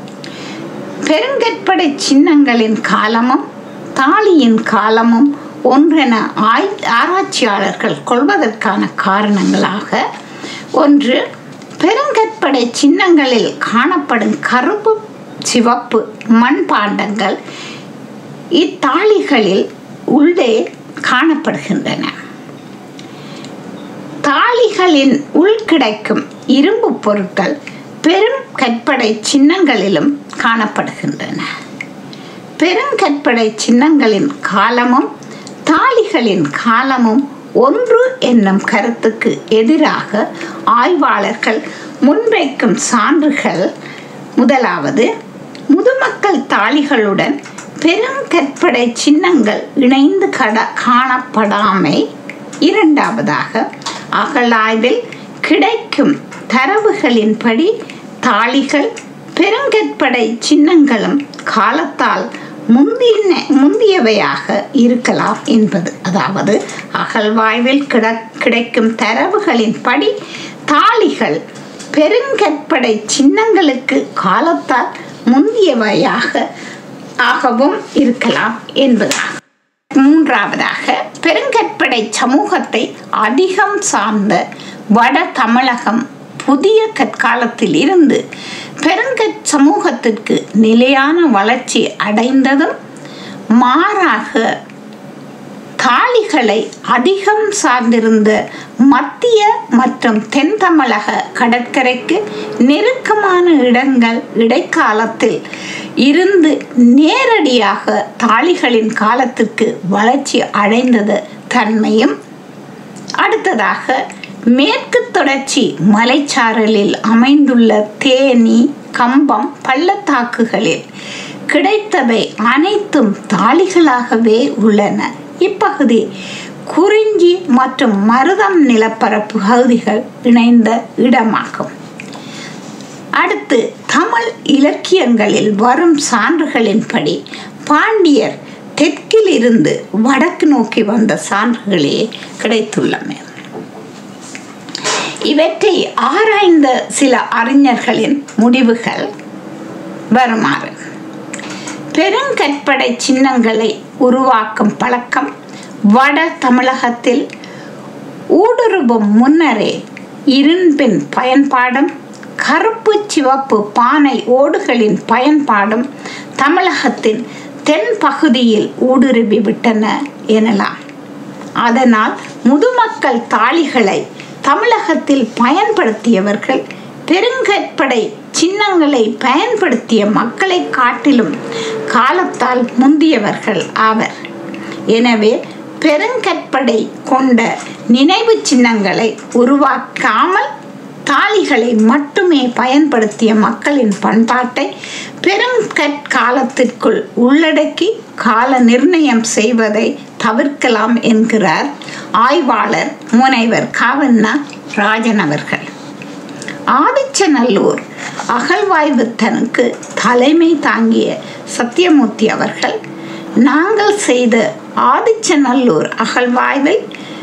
பெருங்கற்படை சின்னங்களின் காலமும் தாலியின் காலமும் ஒன்றென ஆய் ஆராய்ச்சியாளர்கள் கொள்வதற்கான காரணங்களாக ஒன்று பெருங்கற்படை சின்னங்களில் காணப்படும் கருப்பு சிவப்பு மண்பாண்டங்கள் இத்தாளிகளில் உள்ளே காணப்படுகின்றன தாளிகளின் உள் கிடைக்கும் இரும்பு பொருட்கள் பெரும் கற்படை சின்னங்களிலும் காணப்படுகின்றன பெருங்கற்படை சின்னங்களின் காலமும் தாளிகளின் காலமும் ஒன்று என்னும் கருத்துக்கு எதிராக ஆய்வாளர்கள் முன்வைக்கும் சான்றுகள் முதலாவது முதுமக்கள் தாளிகளுடன் பெருங்கற்படை சின்னங்கள் இணைந்து கட காணப்படாமை இரண்டாவதாக அகழாய்வில் கிடைக்கும் தரவுகளின்படி தாளிகள் பெருங்கற்படை சின்னங்களும் காலத்தால் முந்தின முந்தியவையாக இருக்கலாம் என்பது அதாவது அகழ்வாய்வில் கிட கிடைக்கும் தரவுகளின்படி தாளிகள் பெருங்கற்படை சின்னங்களுக்கு காலத்தால் முந்தியவையாக ஆகவும் இருக்கலாம் என்பதாகும் மூன்றாவதாக பெருங்கற்படை சமூகத்தை அதிகம் சார்ந்த வட தமிழகம் புதிய கற்காலத்தில் இருந்து பெருங்கற் சமூகத்திற்கு நிலையான வளர்ச்சி அடைந்ததும் மாறாக தாளிகளை அதிகம் சார்ந்திருந்த மத்திய மற்றும் தென் தமிழக கடற்கரைக்கு நெருக்கமான இடங்கள் இடைக்காலத்தில் இருந்து நேரடியாக தாளிகளின் காலத்திற்கு வளர்ச்சி அடைந்தது தன்மையும் அடுத்ததாக மேற்கு தொடர்ச்சி மலைச்சாரலில் அமைந்துள்ள தேனி கம்பம் பள்ளத்தாக்குகளில் கிடைத்தவை அனைத்தும் தாளிகளாகவே உள்ளன இப்பகுதி குறிஞ்சி மற்றும் மருதம் நிலப்பரப்பு பகுதிகள் இணைந்த இடமாகும் அடுத்து தமிழ் இலக்கியங்களில் வரும் சான்றுகளின்படி பாண்டியர் தெற்கில் இருந்து வடக்கு நோக்கி வந்த சான்றுகளே கிடைத்துள்ளன இவற்றை ஆராய்ந்த சில அறிஞர்களின் முடிவுகள் வருமாறு பெருங்கற்படை சின்னங்களை உருவாக்கும் பழக்கம் வட தமிழகத்தில் ஊடுருவும் முன்னரே இரும்பின் பயன்பாடும் கருப்பு சிவப்பு பானை ஓடுகளின் பயன்பாடும் தமிழகத்தின் தென் பகுதியில் ஊடுருவி விட்டன எனலாம் அதனால் முதுமக்கள் தாளிகளை தமிழகத்தில் பயன்படுத்தியவர்கள் பெருங்கற்படை சின்னங்களை பயன்படுத்திய மக்களை காட்டிலும் காலத்தால் முந்தியவர்கள் ஆவர் எனவே பெருங்கற்படை கொண்ட நினைவு சின்னங்களை உருவாக்காமல் தாளிகளை மட்டுமே பயன்படுத்திய மக்களின் பண்பாட்டை பெருங்கற்காலத்திற்குள் உள்ளடக்கி கால நிர்ணயம் செய்வதை தவிர்க்கலாம் என்கிறார் ஆய்வாளர் முனைவர் காவண்ணா ராஜன் அவர்கள் ஆதிச்சநல்லூர் அகழ்வாய்வுத்தனுக்கு தலைமை தாங்கிய சத்தியமூர்த்தி அவர்கள் நாங்கள் செய்த ஆதிச்சநல்லூர் அகழ்வாய்வில்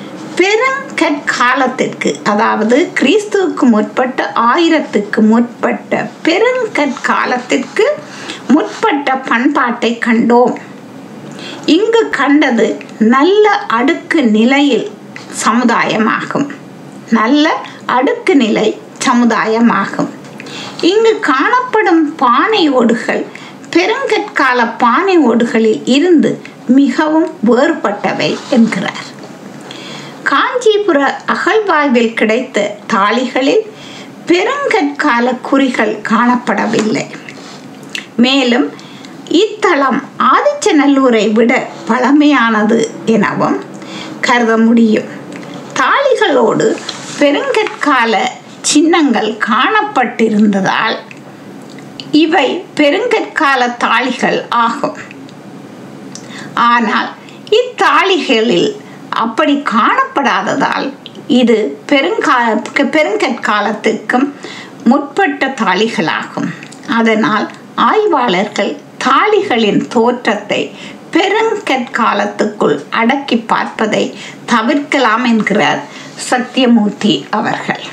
பெருங்கற்காலத்திற்கு அதாவது கிறிஸ்துவுக்கு முற்பட்ட ஆயிரத்துக்கு முற்பட்ட பெருங்கற்காலத்திற்கு முற்பட்ட பண்பாட்டை கண்டோம் இங்கு கண்டது நல்ல அடுக்கு நிலையில் சமுதாயமாகும் நல்ல அடுக்கு நிலை சமுதாயமாகும் இங்கு காணப்படும் பானை ஓடுகள் பெருங்கற்கால பானை ஓடுகளில் இருந்து மிகவும் வேறுபட்டவை என்கிறார் காஞ்சிபுர அகழ்வாய்வில் கிடைத்த தாளிகளில் பெருங்கற்கால குறிகள் காணப்படவில்லை மேலும் இத்தலம் ஆதிச்சநல்லூரை விட பழமையானது எனவும் கருத முடியும் தாளிகளோடு பெருங்கற்கால சின்னங்கள் காணப்பட்டிருந்ததால் இவை பெருங்கற்கால தாளிகள் ஆகும் ஆனால் இத்தாளிகளில் அப்படி காணப்படாததால் இது பெருங்கால பெருங்கற்காலத்திற்கும் முற்பட்ட தாளிகளாகும் அதனால் ஆய்வாளர்கள் தாளிகளின் தோற்றத்தை பெருங்கற்காலத்துக்குள் அடக்கி பார்ப்பதை தவிர்க்கலாம் என்கிறார் சத்தியமூர்த்தி அவர்கள்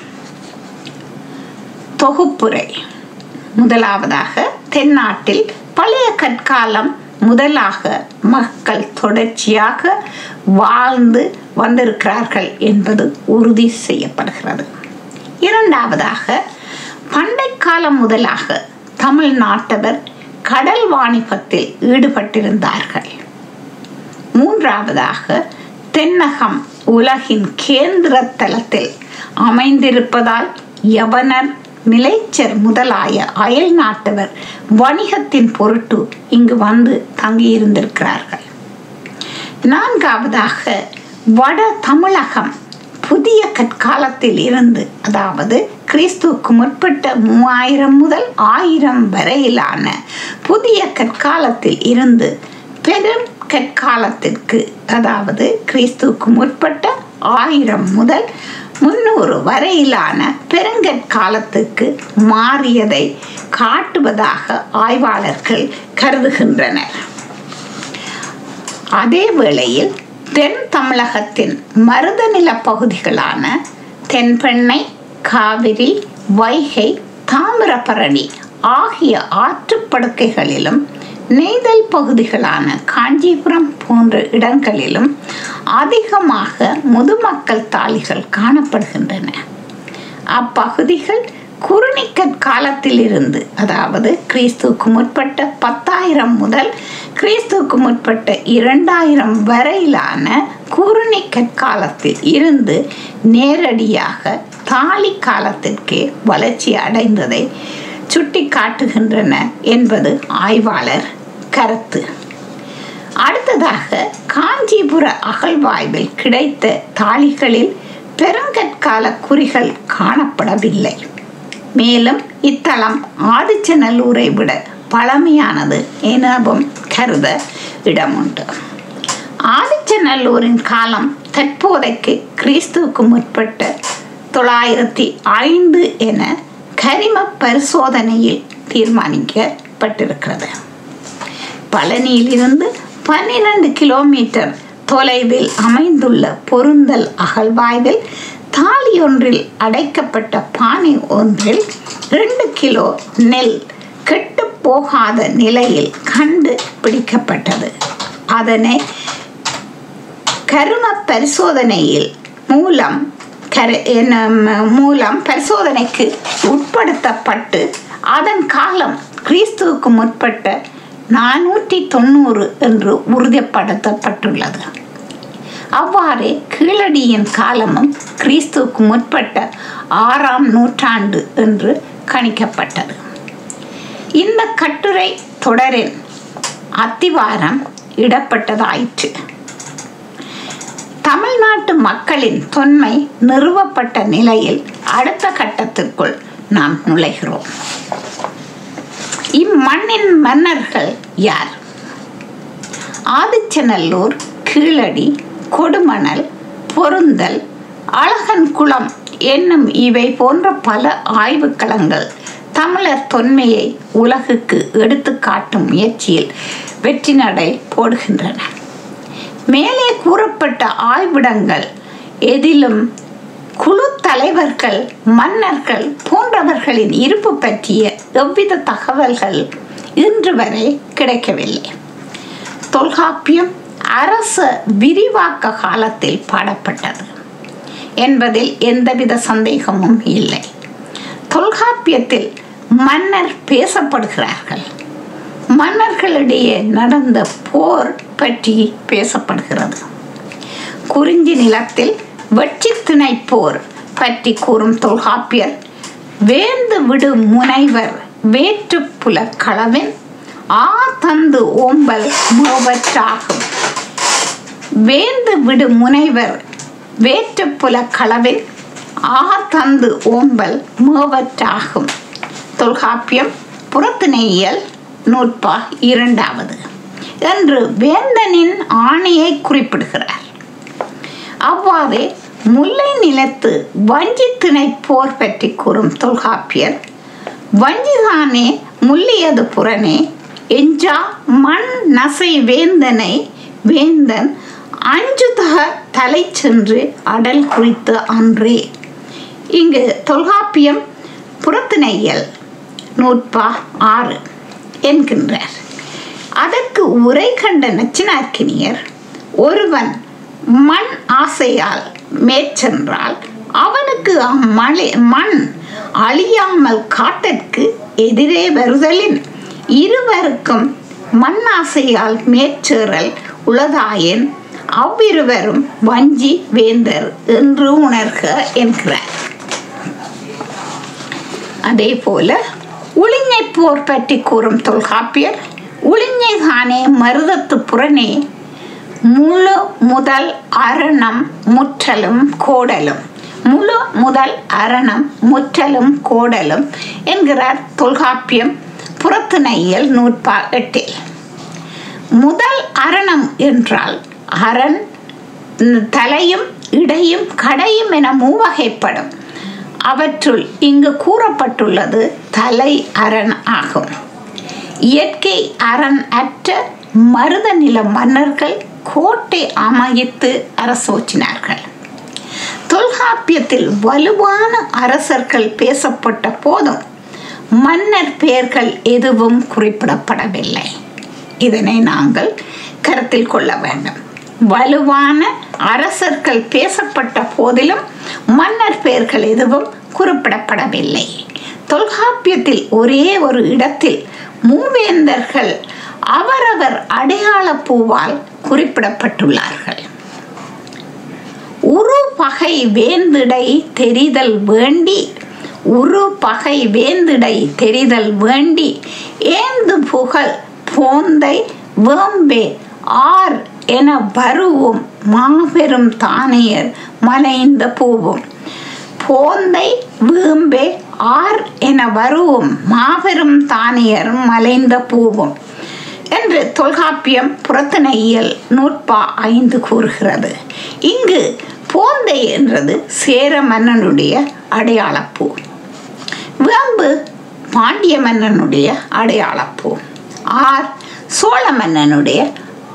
தொகுப்புரை முதலாவதாக தென்னாட்டில் பழைய கற்காலம் முதலாக மக்கள் தொடர்ச்சியாக வாழ்ந்து வந்திருக்கிறார்கள் என்பது உறுதி செய்யப்படுகிறது இரண்டாவதாக பண்டை காலம் முதலாக தமிழ்நாட்டவர் கடல் வாணிபத்தில் ஈடுபட்டிருந்தார்கள் மூன்றாவதாக தென்னகம் உலகின் கேந்திர தலத்தில் அமைந்திருப்பதால் யவனர் மிளைச்சர் முதலாய அயல் நாட்டவர் வணிகத்தின் பொருட்டு இங்கு வந்து தங்கியிருந்திருக்கிறார்கள் நான்காவதாக வட தமிழகம் புதிய கற்காலத்தில் இருந்து அதாவது கிறிஸ்துவுக்கு முற்பட்ட மூவாயிரம் முதல் ஆயிரம் வரையிலான புதிய கற்காலத்தில் இருந்து பெரும் கற்காலத்திற்கு அதாவது கிறிஸ்துவுக்கு முற்பட்ட ஆயிரம் முதல் முன்னூறு வரையிலான பெருங்கற்காலத்துக்கு மாறியதை காட்டுவதாக ஆய்வாளர்கள் கருதுகின்றனர் அதே வேளையில் தென் தமிழகத்தின் மருத நில பகுதிகளான தென்பெண்ணை காவிரி வைகை தாமிரபரணி ஆகிய ஆற்றுப்படுக்கைகளிலும் நெய்தல் பகுதிகளான காஞ்சிபுரம் போன்ற இடங்களிலும் அதிகமாக முதுமக்கள் தாளிகள் காணப்படுகின்றன அப்பகுதிகள் குறுநிக்கற் காலத்தில் இருந்து அதாவது கிறிஸ்துவுக்கு முற்பட்ட பத்தாயிரம் முதல் கிறிஸ்துவுக்கு முற்பட்ட இரண்டாயிரம் வரையிலான குறுநிக்கற் காலத்தில் இருந்து நேரடியாக தாலி காலத்திற்கே வளர்ச்சி அடைந்ததை சுட்டி காட்டுகின்றன என்பது ஆய்வாளர் கருத்து அடுத்ததாக காஞ்சிபுர அகழ்வாய்வில் கிடைத்த தாளிகளில் பெருங்கற்கால குறிகள் காணப்படவில்லை மேலும் இத்தலம் ஆதிச்சநல்லூரை விட பழமையானது எனவும் கருத இடமுண்டு ஆதிச்சநல்லூரின் காலம் தற்போதைக்கு கிறிஸ்துவுக்கு முற்பட்ட தொள்ளாயிரத்தி ஐந்து என கரிம பரிசோதனையில் தீர்மானிக்கப்பட்டிருக்கிறது பழனியிலிருந்து பன்னிரண்டு கிலோமீட்டர் தொலைவில் அமைந்துள்ள பொருந்தல் அகழ்வாய்வில் தாலி ஒன்றில் அடைக்கப்பட்ட பானை ஒன்றில் ரெண்டு கிலோ நெல் கெட்டு போகாத நிலையில் கண்டு பிடிக்கப்பட்டது அதனை கரும பரிசோதனையில் மூலம் கரு என்ன- மூலம் பரிசோதனைக்கு உட்படுத்தப்பட்டு அதன் காலம் கிறிஸ்துவுக்கு முற்பட்ட நானூற்றி தொண்ணூறு என்று உறுதிப்படுத்தப்பட்டுள்ளது அவ்வாறே கீழடியின் காலமும் கிறிஸ்துவுக்கு முற்பட்ட ஆறாம் நூற்றாண்டு என்று கணிக்கப்பட்டது இந்த கட்டுரை தொடரின் அத்திவாரம் இடப்பட்டதாயிற்று தமிழ்நாட்டு மக்களின் தொன்மை நிறுவப்பட்ட நிலையில் அடுத்த கட்டத்திற்குள் நாம் நுழைகிறோம் இம்மண்ணின் மன்னர்கள் யார் ஆதிச்சநல்லூர் கீழடி கொடுமணல் பொருந்தல் அழகன்குளம் என்னும் இவை போன்ற பல ஆய்வுக்களங்கள் தமிழர் தொன்மையை உலகுக்கு எடுத்து காட்டும் முயற்சியில் வெற்றி நடை போடுகின்றன மேலே கூறப்பட்ட ஆய்விடங்கள் எதிலும் குழு தலைவர்கள் மன்னர்கள் போன்றவர்களின் இருப்பு பற்றிய எவ்வித தகவல்கள் இன்று வரை கிடைக்கவில்லை தொல்காப்பியம் அரச விரிவாக்க காலத்தில் பாடப்பட்டது என்பதில் எந்தவித சந்தேகமும் இல்லை தொல்காப்பியத்தில் மன்னர் பேசப்படுகிறார்கள் மன்னர்களிடையே நடந்த போர் பற்றி பேசப்படுகிறது குறிஞ்சி நிலத்தில் வெற்றி திணை போர் பற்றி கூறும் தொல்காப்பியர் வேந்து விடு முனைவர் வேற்றுப்புல களவின் ஆ தந்து ஓம்பல் மேவற்றாகும் வேந்து விடு முனைவர் வேற்றுப்புல களவின் ஆ தந்து ஓம்பல் மேவற்றாகும் தொல்காப்பியம் புறத்திணையியல் நூற்பா இரண்டாவது என்று வேந்தனின் ஆணையை குறிப்பிடுகிறார் அவ்வாறே முல்லை நிலத்து வஞ்சி திணை போர் பற்றி கூறும் தொல்காப்பியர் வஞ்சிதானே முல்லியது புறனே எஞ்சா மண் நசை வேந்தனை வேந்தன் அஞ்சுதக தலை சென்று அடல் குறித்து அன்றே இங்கு தொல்காப்பியம் புறத்திணையல் நூற்பா ஆறு என்கின்றார் அதற்கு உரை கண்ட நச்சினார்க்கினியர் ஒருவன் மண் ஆசையால் மேற்சென்றால் அவனுக்கு அம்மலை மண் அழியாமல் காட்டிற்கு எதிரே வருதலின் இருவருக்கும் மண் ஆசையால் மேற்சேறல் உளதாயின் அவ்விருவரும் வஞ்சி வேந்தர் என்று உணர்க என்கிறார் அதே போல உளிஞை போர் பற்றி கூறும் தொல்காப்பியர் உளிஞை தானே மருதத்து புறனே முழு முதல் அரணம் முற்றலும் கோடலும் முழு முதல் அரணம் முற்றலும் கோடலும் என்கிறார் தொல்காப்பியம் புறத்திணையியல் நூற்பா எட்டில் முதல் அரணம் என்றால் அரண் தலையும் இடையும் கடையும் என மூவகைப்படும் அவற்றுள் இங்கு கூறப்பட்டுள்ளது தலை அரண் ஆகும் இயற்கை அரண் அற்ற மருத நில மன்னர்கள் கோட்டை அமைத்து அரசோச்சினார்கள் தொல்காப்பியத்தில் வலுவான அரசர்கள் பேசப்பட்ட போதும் மன்னர் பெயர்கள் எதுவும் குறிப்பிடப்படவில்லை இதனை நாங்கள் கருத்தில் கொள்ள வேண்டும் வலுவான அரசர்கள் பேசப்பட்ட போதிலும் மன்னர் பெயர்கள் எதுவும் குறிப்பிடப்படவில்லை தொல்காப்பியத்தில் ஒரே ஒரு இடத்தில் மூவேந்தர்கள் அவரவர் அடையாள பூவால் குறிப்பிடப்பட்டுள்ளார்கள் உரு பகை வேந்திடை தெரிதல் வேண்டி உரு பகை வேந்திடை தெரிதல் வேண்டி ஏந்து புகழ் போந்தை வேம்பே ஆர் என வருவும் மாபெரும் தானையர் மலைந்த பூவும் போந்தை வீம்பே ஆர் என வருவும் மாபெரும் தானியர் மலைந்த பூவும் என்று தொல்காப்பியம் புறத்திணையியல் நூற்பா ஐந்து கூறுகிறது இங்கு போந்தை என்றது சேர மன்னனுடைய அடையாளப்பூ வேம்பு பாண்டிய மன்னனுடைய அடையாளப்பூ ஆர் சோழ மன்னனுடைய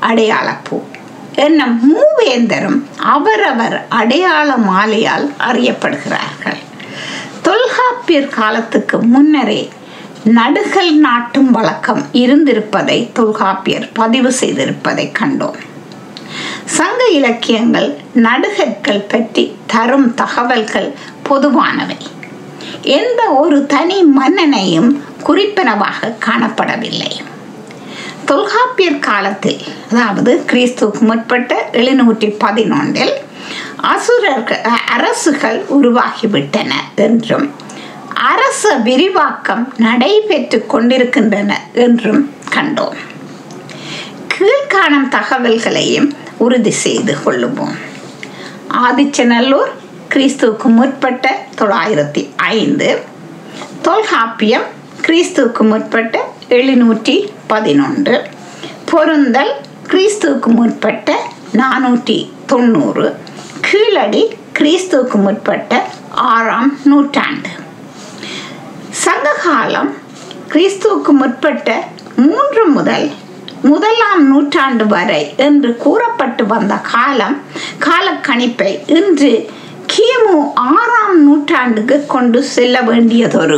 அடையாளப்பூ என்ன மூவேந்தரும் அவரவர் அடையாள மாலையால் அறியப்படுகிறார்கள் தொல்காப்பியர் காலத்துக்கு முன்னரே நடுகள் நாட்டும் வழக்கம் இருந்திருப்பதை தொல்காப்பியர் பதிவு செய்திருப்பதை கண்டோம் சங்க இலக்கியங்கள் நடுகற்கள் பற்றி தரும் தகவல்கள் பொதுவானவை எந்த ஒரு தனி மன்னனையும் குறிப்பினவாக காணப்படவில்லை தொல்காப்பியர் காலத்தில் அதாவது கிறிஸ்துவுக்கு முற்பட்ட எழுநூற்றி பதினொன்றில் அசுரர்கள் அரசுகள் உருவாகிவிட்டன என்றும் அரச விரிவாக்கம் நடைபெற்று கொண்டிருக்கின்றன என்றும் கண்டோம் கீழ்காணும் தகவல்களையும் உறுதி செய்து கொள்ளுவோம் ஆதிச்சநல்லூர் கிறிஸ்துவுக்கு முற்பட்ட தொள்ளாயிரத்தி ஐந்து தொல்காப்பியம் கிறிஸ்துவுக்கு முற்பட்ட எழுநூற்றி பதினொன்று பொருந்தல் கிறிஸ்துவுக்கு முற்பட்ட நானூற்றி தொண்ணூறு கீழடி கிறிஸ்துவுக்கு முற்பட்ட ஆறாம் நூற்றாண்டு சங்ககாலம் கிறிஸ்துவுக்கு முற்பட்ட மூன்று முதல் முதலாம் நூற்றாண்டு வரை என்று கூறப்பட்டு வந்த காலம் காலக்கணிப்பை இன்று கிமு ஆறாம் நூற்றாண்டுக்கு கொண்டு செல்ல வேண்டியதொரு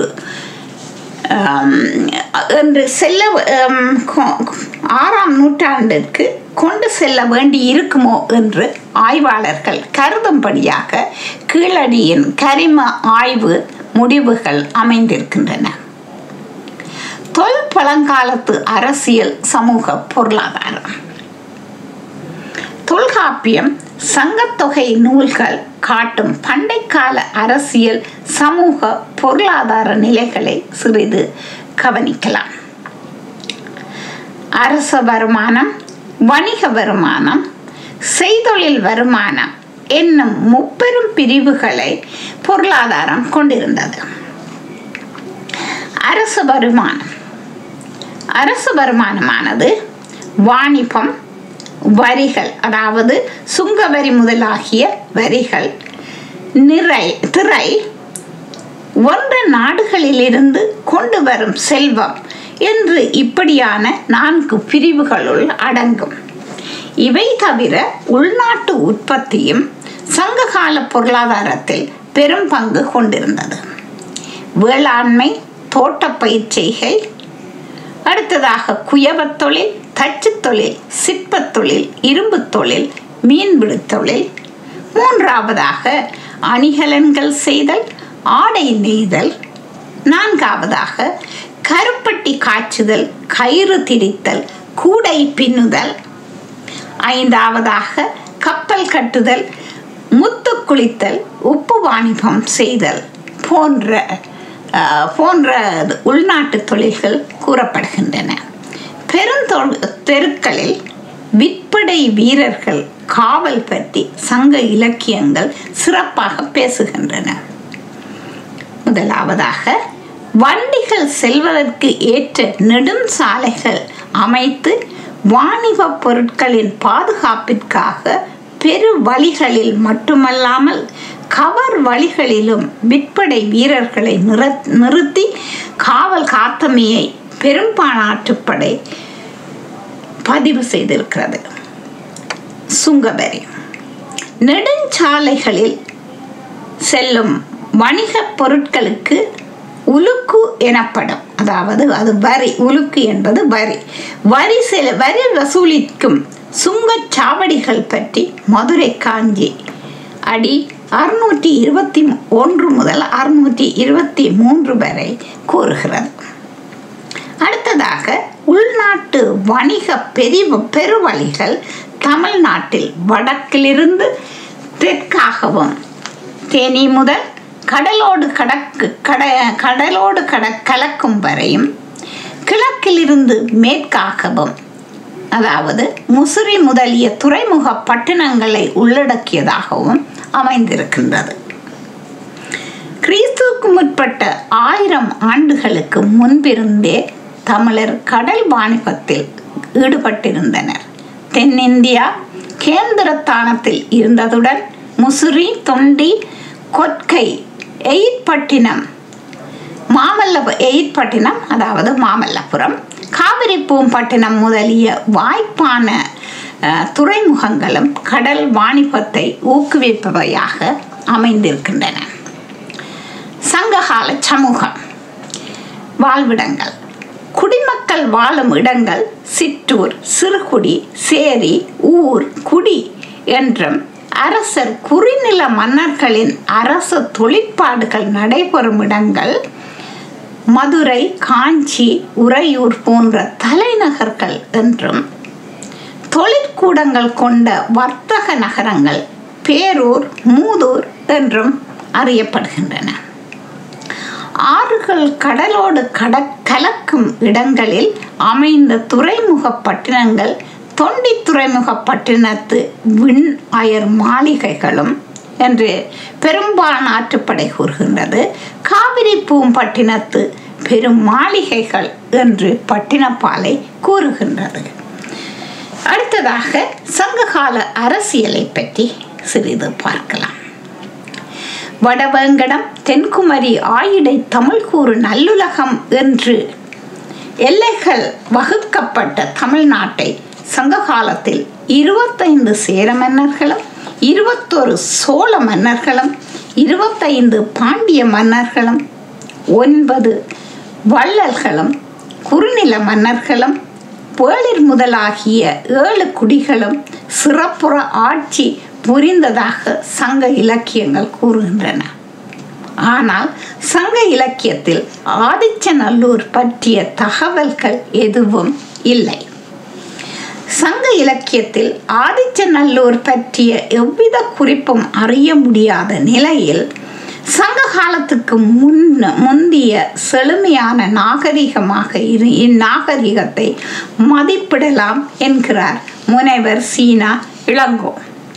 என்று செல்ல ஆறாம் நூற்றாண்டிற்கு கொண்டு செல்ல வேண்டி இருக்குமோ என்று ஆய்வாளர்கள் கருதும்படியாக கீழடியின் கரிம ஆய்வு முடிவுகள் அமைந்திருக்கின்றன தொல் பழங்காலத்து அரசியல் சமூக பொருளாதாரம் தொல்காப்பியம் சங்கத்தொகை நூல்கள் காட்டும் பண்டைக்கால அரசியல் சமூக பொருளாதார நிலைகளை சிறிது கவனிக்கலாம் அரச வருமானம் வணிக வருமானம் செய்தொழில் வருமானம் என்னும் முப்பெரும் பிரிவுகளை பொருளாதாரம் கொண்டிருந்தது அரச வருமானம் அரச வருமானமானது வாணிபம் வரிகள் அதாவது சுங்க வரி முதலாகிய வரிகள் நிறை திரை ஒன்ற நாடுகளிலிருந்து கொண்டு வரும் செல்வம் என்று இப்படியான நான்கு பிரிவுகளுள் அடங்கும் இவை தவிர உள்நாட்டு உற்பத்தியும் சங்ககால பொருளாதாரத்தில் பெரும் பங்கு கொண்டிருந்தது வேளாண்மை தோட்டப்பயிர் செய்கை அடுத்ததாக குயவத் தொழில் தச்சு தொழில் சிற்பத் தொழில் இரும்பு தொழில் மீன்பிடி தொழில் மூன்றாவதாக அணிகலன்கள் செய்தல் ஆடை நெய்தல் நான்காவதாக கருப்பட்டி காய்ச்சுதல் கயிறு திரித்தல் கூடை பின்னுதல் ஐந்தாவதாக கப்பல் கட்டுதல் முத்து குளித்தல் உப்பு வாணிபம் செய்தல் போன்ற போன்ற உள்நாட்டு தொழில்கள் கூறப்படுகின்றன பெருந்தொ தெருக்களில் விற்படை வீரர்கள் காவல் பற்றி சங்க இலக்கியங்கள் சிறப்பாக பேசுகின்றன முதலாவதாக வண்டிகள் செல்வதற்கு ஏற்ற நெடும் சாலைகள் அமைத்து வாணிப பொருட்களின் பாதுகாப்பிற்காக பெரு வழிகளில் மட்டுமல்லாமல் கவர் வழிகளிலும் விற்படை வீரர்களை நிறுத்தி காவல் காத்தமையை பெரும்பாலாற்றுப்படை பதிவு செய்திருக்கிறது சுங்கவரி நெடுஞ்சாலைகளில் செல்லும் வணிக பொருட்களுக்கு உலுக்கு எனப்படும் அதாவது அது வரி உலுக்கு என்பது வரி வரி செல வரி வசூலிக்கும் சுங்கச்சாவடிகள் பற்றி மதுரை காஞ்சி அடி அறுநூற்றி இருபத்தி ஒன்று முதல் அறுநூற்றி இருபத்தி மூன்று வரை கூறுகிறது அடுத்ததாக உள்நாட்டு வணிக பெரிவு பெருவழிகள் தமிழ்நாட்டில் வடக்கிலிருந்து தெற்காகவும் தேனி முதல் கடலோடு கடக்கு கட கடலோடு கட கலக்கும் வரையும் கிழக்கிலிருந்து மேற்காகவும் அதாவது முசிறி முதலிய துறைமுக பட்டணங்களை உள்ளடக்கியதாகவும் அமைந்திருக்கின்றது கிறிஸ்துவுக்கு முற்பட்ட ஆயிரம் ஆண்டுகளுக்கு முன்பிருந்தே தமிழர் கடல் வாணிபத்தில் ஈடுபட்டிருந்தனர் தென்னிந்தியா கேந்திரத்தானத்தில் இருந்ததுடன் முசிறி தொண்டி கொற்கை எயிற்பட்டினம் மாமல்ல எயிற்பட்டினம் அதாவது மாமல்லபுரம் காவிரி பூம்பட்டினம் முதலிய வாய்ப்பான அஹ், துறைமுகங்களும் கடல் வாணிபத்தை ஊக்குவிப்பவையாக அமைந்திருக்கின்றன சங்ககால சமூகம் வாழ்விடங்கள் குடிமக்கள் வாழும் இடங்கள் சிற்றூர் சிறுகுடி சேரி ஊர் குடி என்றும் அரசர் குறிநில மன்னர்களின் அரச தொழிற்பாடுகள் நடைபெறும் இடங்கள் மதுரை காஞ்சி உறையூர் போன்ற தலைநகர்கள் என்றும் தொழிற்கூடங்கள் கொண்ட வர்த்தக நகரங்கள் பேரூர் மூதூர் என்றும் அறியப்படுகின்றன ஆறுகள் கடலோடு கட கலக்கும் இடங்களில் அமைந்த துறைமுக பட்டினங்கள் தொண்டி துறைமுக பட்டினத்து விண் அயர் மாளிகைகளும் என்று பெரும்பாலான ஆற்றுப்படை கூறுகின்றது காவிரி பூம்பட்டினத்து பெரும் மாளிகைகள் என்று பட்டினப்பாலை கூறுகின்றது அடுத்ததாக சங்ககால அரசியலை பற்றி சிறிது பார்க்கலாம் வடவேங்கடம் தென்குமரி ஆயிடை தமிழ்கூறு நல்லுலகம் என்று எல்லைகள் வகுக்கப்பட்ட தமிழ்நாட்டை சங்க காலத்தில் இருபத்தைந்து சேர மன்னர்களும் இருபத்தொரு சோழ மன்னர்களும் இருபத்தைந்து பாண்டிய மன்னர்களும் ஒன்பது வள்ளல்களும் குறுநில மன்னர்களும் பேளிர் முதலாகிய ஏழு குடிகளும் சிறப்புற ஆட்சி புரிந்ததாக சங்க இலக்கியங்கள் கூறுகின்றன ஆனால் சங்க இலக்கியத்தில் ஆதிச்சநல்லூர் பற்றிய தகவல்கள் எதுவும் இல்லை சங்க இலக்கியத்தில் ஆதிச்சநல்லூர் பற்றிய எவ்வித குறிப்பும் அறிய முடியாத நிலையில் சங்க காலத்துக்கு முன் முந்திய செழுமையான நாகரிகமாக இரு இந்நாகரிகத்தை மதிப்பிடலாம் என்கிறார் முனைவர் சீனா இளங்கோ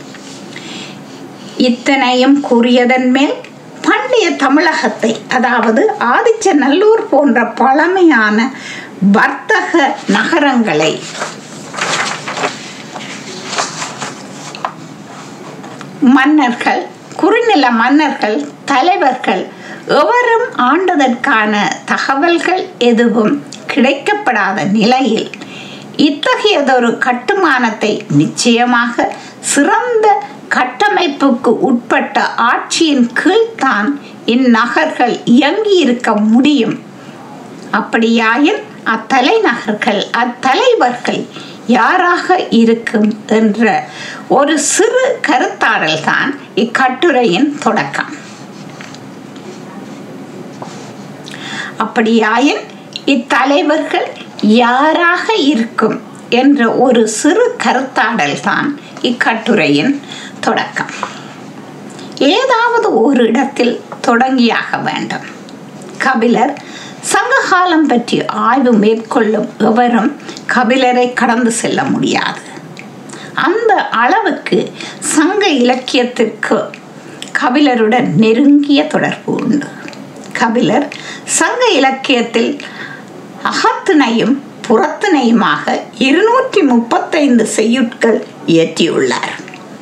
இத்தனையும் கூறியதன் மேல் பண்டைய தமிழகத்தை அதாவது ஆதிச்சநல்லூர் போன்ற பழமையான வர்த்தக நகரங்களை மன்னர்கள் குறுநில மன்னர்கள் தலைவர்கள் எவரும் ஆண்டதற்கான தகவல்கள் எதுவும் கிடைக்கப்படாத நிலையில் இத்தகையதொரு கட்டுமானத்தை நிச்சயமாக சிறந்த கட்டமைப்புக்கு உட்பட்ட ஆட்சியின் கீழ்தான் இந்நகர்கள் இயங்கியிருக்க முடியும் அப்படியாயின் அத்தலைநகர்கள் அத்தலைவர்கள் யாராக இருக்கும் என்ற ஒரு சிறு கருத்தாடல் தான் இக்கட்டுரையின் தொடக்கம் அப்படியாயின் இத்தலைவர்கள் யாராக இருக்கும் என்ற ஒரு சிறு கருத்தாடல் தான் இக்கட்டுரையின் தொடக்கம் ஏதாவது ஒரு இடத்தில் தொடங்கியாக வேண்டும் கபிலர் சங்ககாலம் பற்றி ஆய்வு மேற்கொள்ளும் எவரும் கபிலரை கடந்து செல்ல முடியாது அந்த அளவுக்கு சங்க இலக்கியத்திற்கு கபிலருடன் நெருங்கிய தொடர்பு உண்டு கபிலர் சங்க இலக்கியத்தில் அகத்தினையும் புறத்தினையுமாக இருநூற்றி முப்பத்தைந்து செய்யுட்கள் இயற்றியுள்ளார்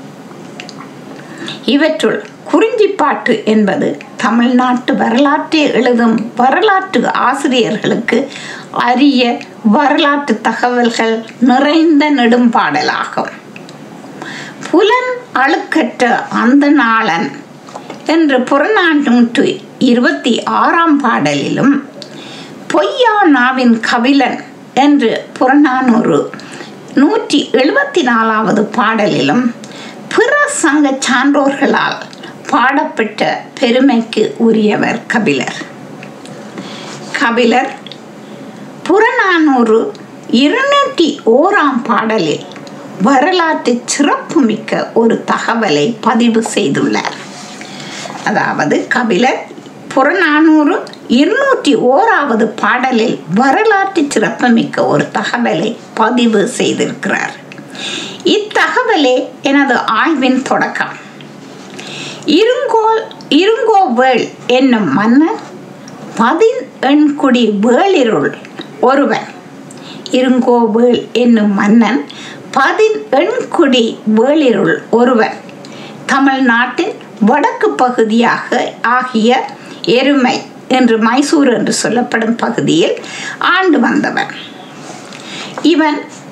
இவற்றுள் குறிஞ்சிப்பாட்டு என்பது தமிழ்நாட்டு வரலாற்றை எழுதும் வரலாற்று ஆசிரியர்களுக்கு அரிய வரலாற்று தகவல்கள் நிறைந்த நெடும்பாடலாகும் புலன் அழுக்கற்ற அந்த நாளன் என்று புறநானூற்று இருபத்தி ஆறாம் பாடலிலும் பொய்யா நாவின் கபிலன் என்று புறநானூறு நூற்றி எழுபத்தி நாலாவது பாடலிலும் பிற சங்க சான்றோர்களால் பாடப்பட்ட பெருமைக்கு உரியவர் கபிலர் கபிலர் புறநானூறு இருநூற்றி ஓராம் பாடலில் வரலாற்று சிறப்புமிக்க ஒரு தகவலை பதிவு செய்துள்ளார் அதாவது கபிலர் புறநானூறு இருநூற்றி ஓராவது பாடலில் வரலாற்று சிறப்புமிக்க ஒரு தகவலை பதிவு செய்திருக்கிறார் இத்தகவலே எனது ஆய்வின் தொடக்கம் இருங்கோல் இருங்கோவேள் என்னும் மன்னன் பதின் எண்குடி வேளிருள் ஒருவன் இருங்கோவேள் என்னும் மன்னன் பதின் எண்குடி வேளிருள் ஒருவன் தமிழ்நாட்டின் வடக்கு பகுதியாக ஆகிய எருமை என்று மைசூர் என்று சொல்லப்படும் பகுதியில் ஆண்டு வந்தவன் இவன்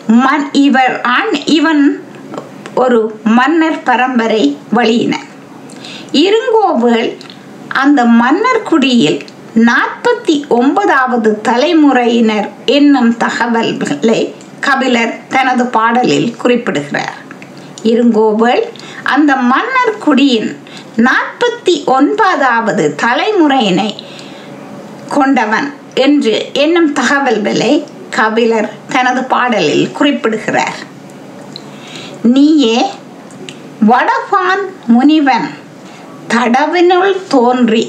மன் இவர் ஆண் இவன் ஒரு மன்னர் பரம்பரை வழியினர் இருங்கோவேள் அந்த மன்னர் குடியில் நாற்பத்தி ஒன்பதாவது தலைமுறையினர் என்னும் தகவல்களை கபிலர் தனது பாடலில் குறிப்பிடுகிறார் இருங்கோவேள் அந்த மன்னர் குடியின் நாற்பத்தி ஒன்பதாவது தலைமுறையினை கொண்டவன் என்று என்னும் தகவல்களை கபிலர் தனது பாடலில் குறிப்பிடுகிறார் நீயே வடபான் முனிவன் தடவினுள் தோன்றி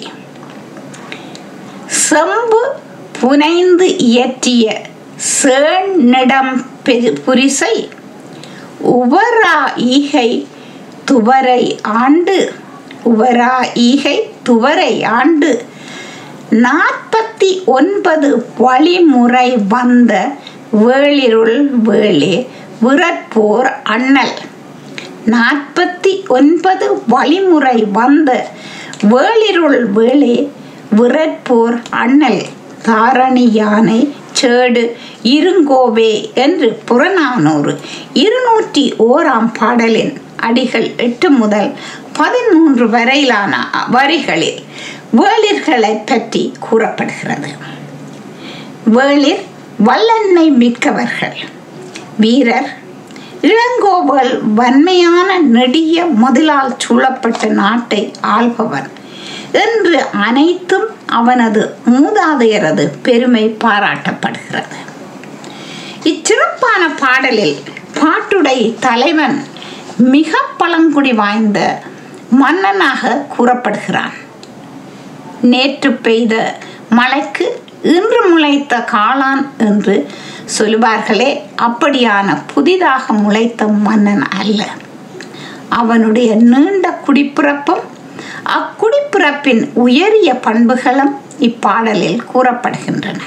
செம்பு புனைந்து இயற்றிய சேண்ணிடம் புரிசை உவரா ஈகை துவரை ஆண்டு உவரா ஈகை துவரை ஆண்டு நாற்பத்தி ஒன்பது வழிமுறை வந்த வேளிருள் வேளே விரற்போர் அண்ணல் நாற்பத்தி ஒன்பது வழிமுறை வந்த வேளிருள் வேளே விரற்போர் அண்ணல் தாரணி யானை சேடு இருங்கோவே என்று புறநானூறு இருநூற்றி ஓராம் பாடலின் அடிகள் எட்டு முதல் பதிமூன்று வரையிலான வரிகளில் வேளிர்களை பற்றி கூறப்படுகிறது வேளிர் வல்லன்மை மிக்கவர்கள் வீரர் இளங்கோவல் வன்மையான நெடிய முதலால் சூழப்பட்ட நாட்டை ஆள்பவன் என்று அனைத்தும் அவனது மூதாதையரது பெருமை பாராட்டப்படுகிறது இச்சிறப்பான பாடலில் பாட்டுடை தலைவன் மிக பழங்குடி வாய்ந்த மன்னனாக கூறப்படுகிறான் நேற்று பெய்த மழைக்கு இன்று முளைத்த காளான் என்று சொல்லுவார்களே அப்படியான புதிதாக முளைத்த மன்னன் அல்ல அவனுடைய நீண்ட குடிப்பிறப்பும் அக்குடிப்பிறப்பின் உயரிய பண்புகளும் இப்பாடலில் கூறப்படுகின்றன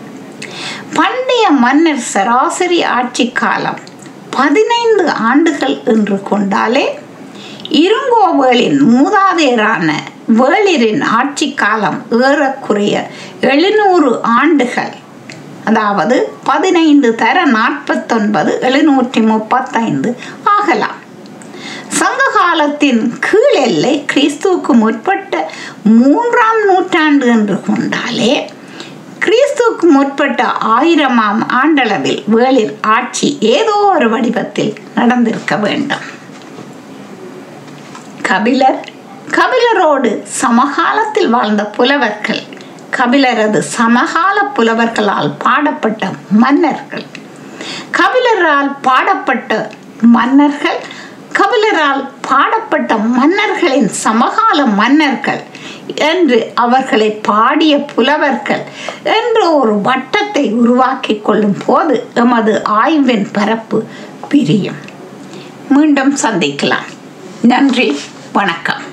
பண்டைய மன்னர் சராசரி ஆட்சி காலம் பதினைந்து ஆண்டுகள் என்று கொண்டாலே இருங்கோவேளின் மூதாதையரான வேளிரின் ஆட்சி காலம் ஏறக்குறைய எழுநூறு ஆண்டுகள் அதாவது பதினைந்து தர நாற்பத்தொன்பது எழுநூற்றி முப்பத்தைந்து ஆகலாம் சங்க காலத்தின் கீழ் எல்லை கிறிஸ்துவுக்கு முற்பட்ட மூன்றாம் நூற்றாண்டு என்று கொண்டாலே கிறிஸ்துவுக்கு முற்பட்ட ஆயிரமாம் ஆண்டளவில் வேளிர் ஆட்சி ஏதோ ஒரு வடிவத்தில் நடந்திருக்க வேண்டும் கபிலர் கபிலரோடு சமகாலத்தில் வாழ்ந்த புலவர்கள் கபிலரது சமகால புலவர்களால் பாடப்பட்ட மன்னர்கள் கபிலரால் பாடப்பட்ட மன்னர்கள் கபிலரால் பாடப்பட்ட மன்னர்களின் சமகால மன்னர்கள் என்று அவர்களை பாடிய புலவர்கள் என்ற ஒரு வட்டத்தை உருவாக்கி கொள்ளும் போது எமது ஆய்வின் பரப்பு பிரியும் மீண்டும் சந்திக்கலாம் நன்றி வணக்கம்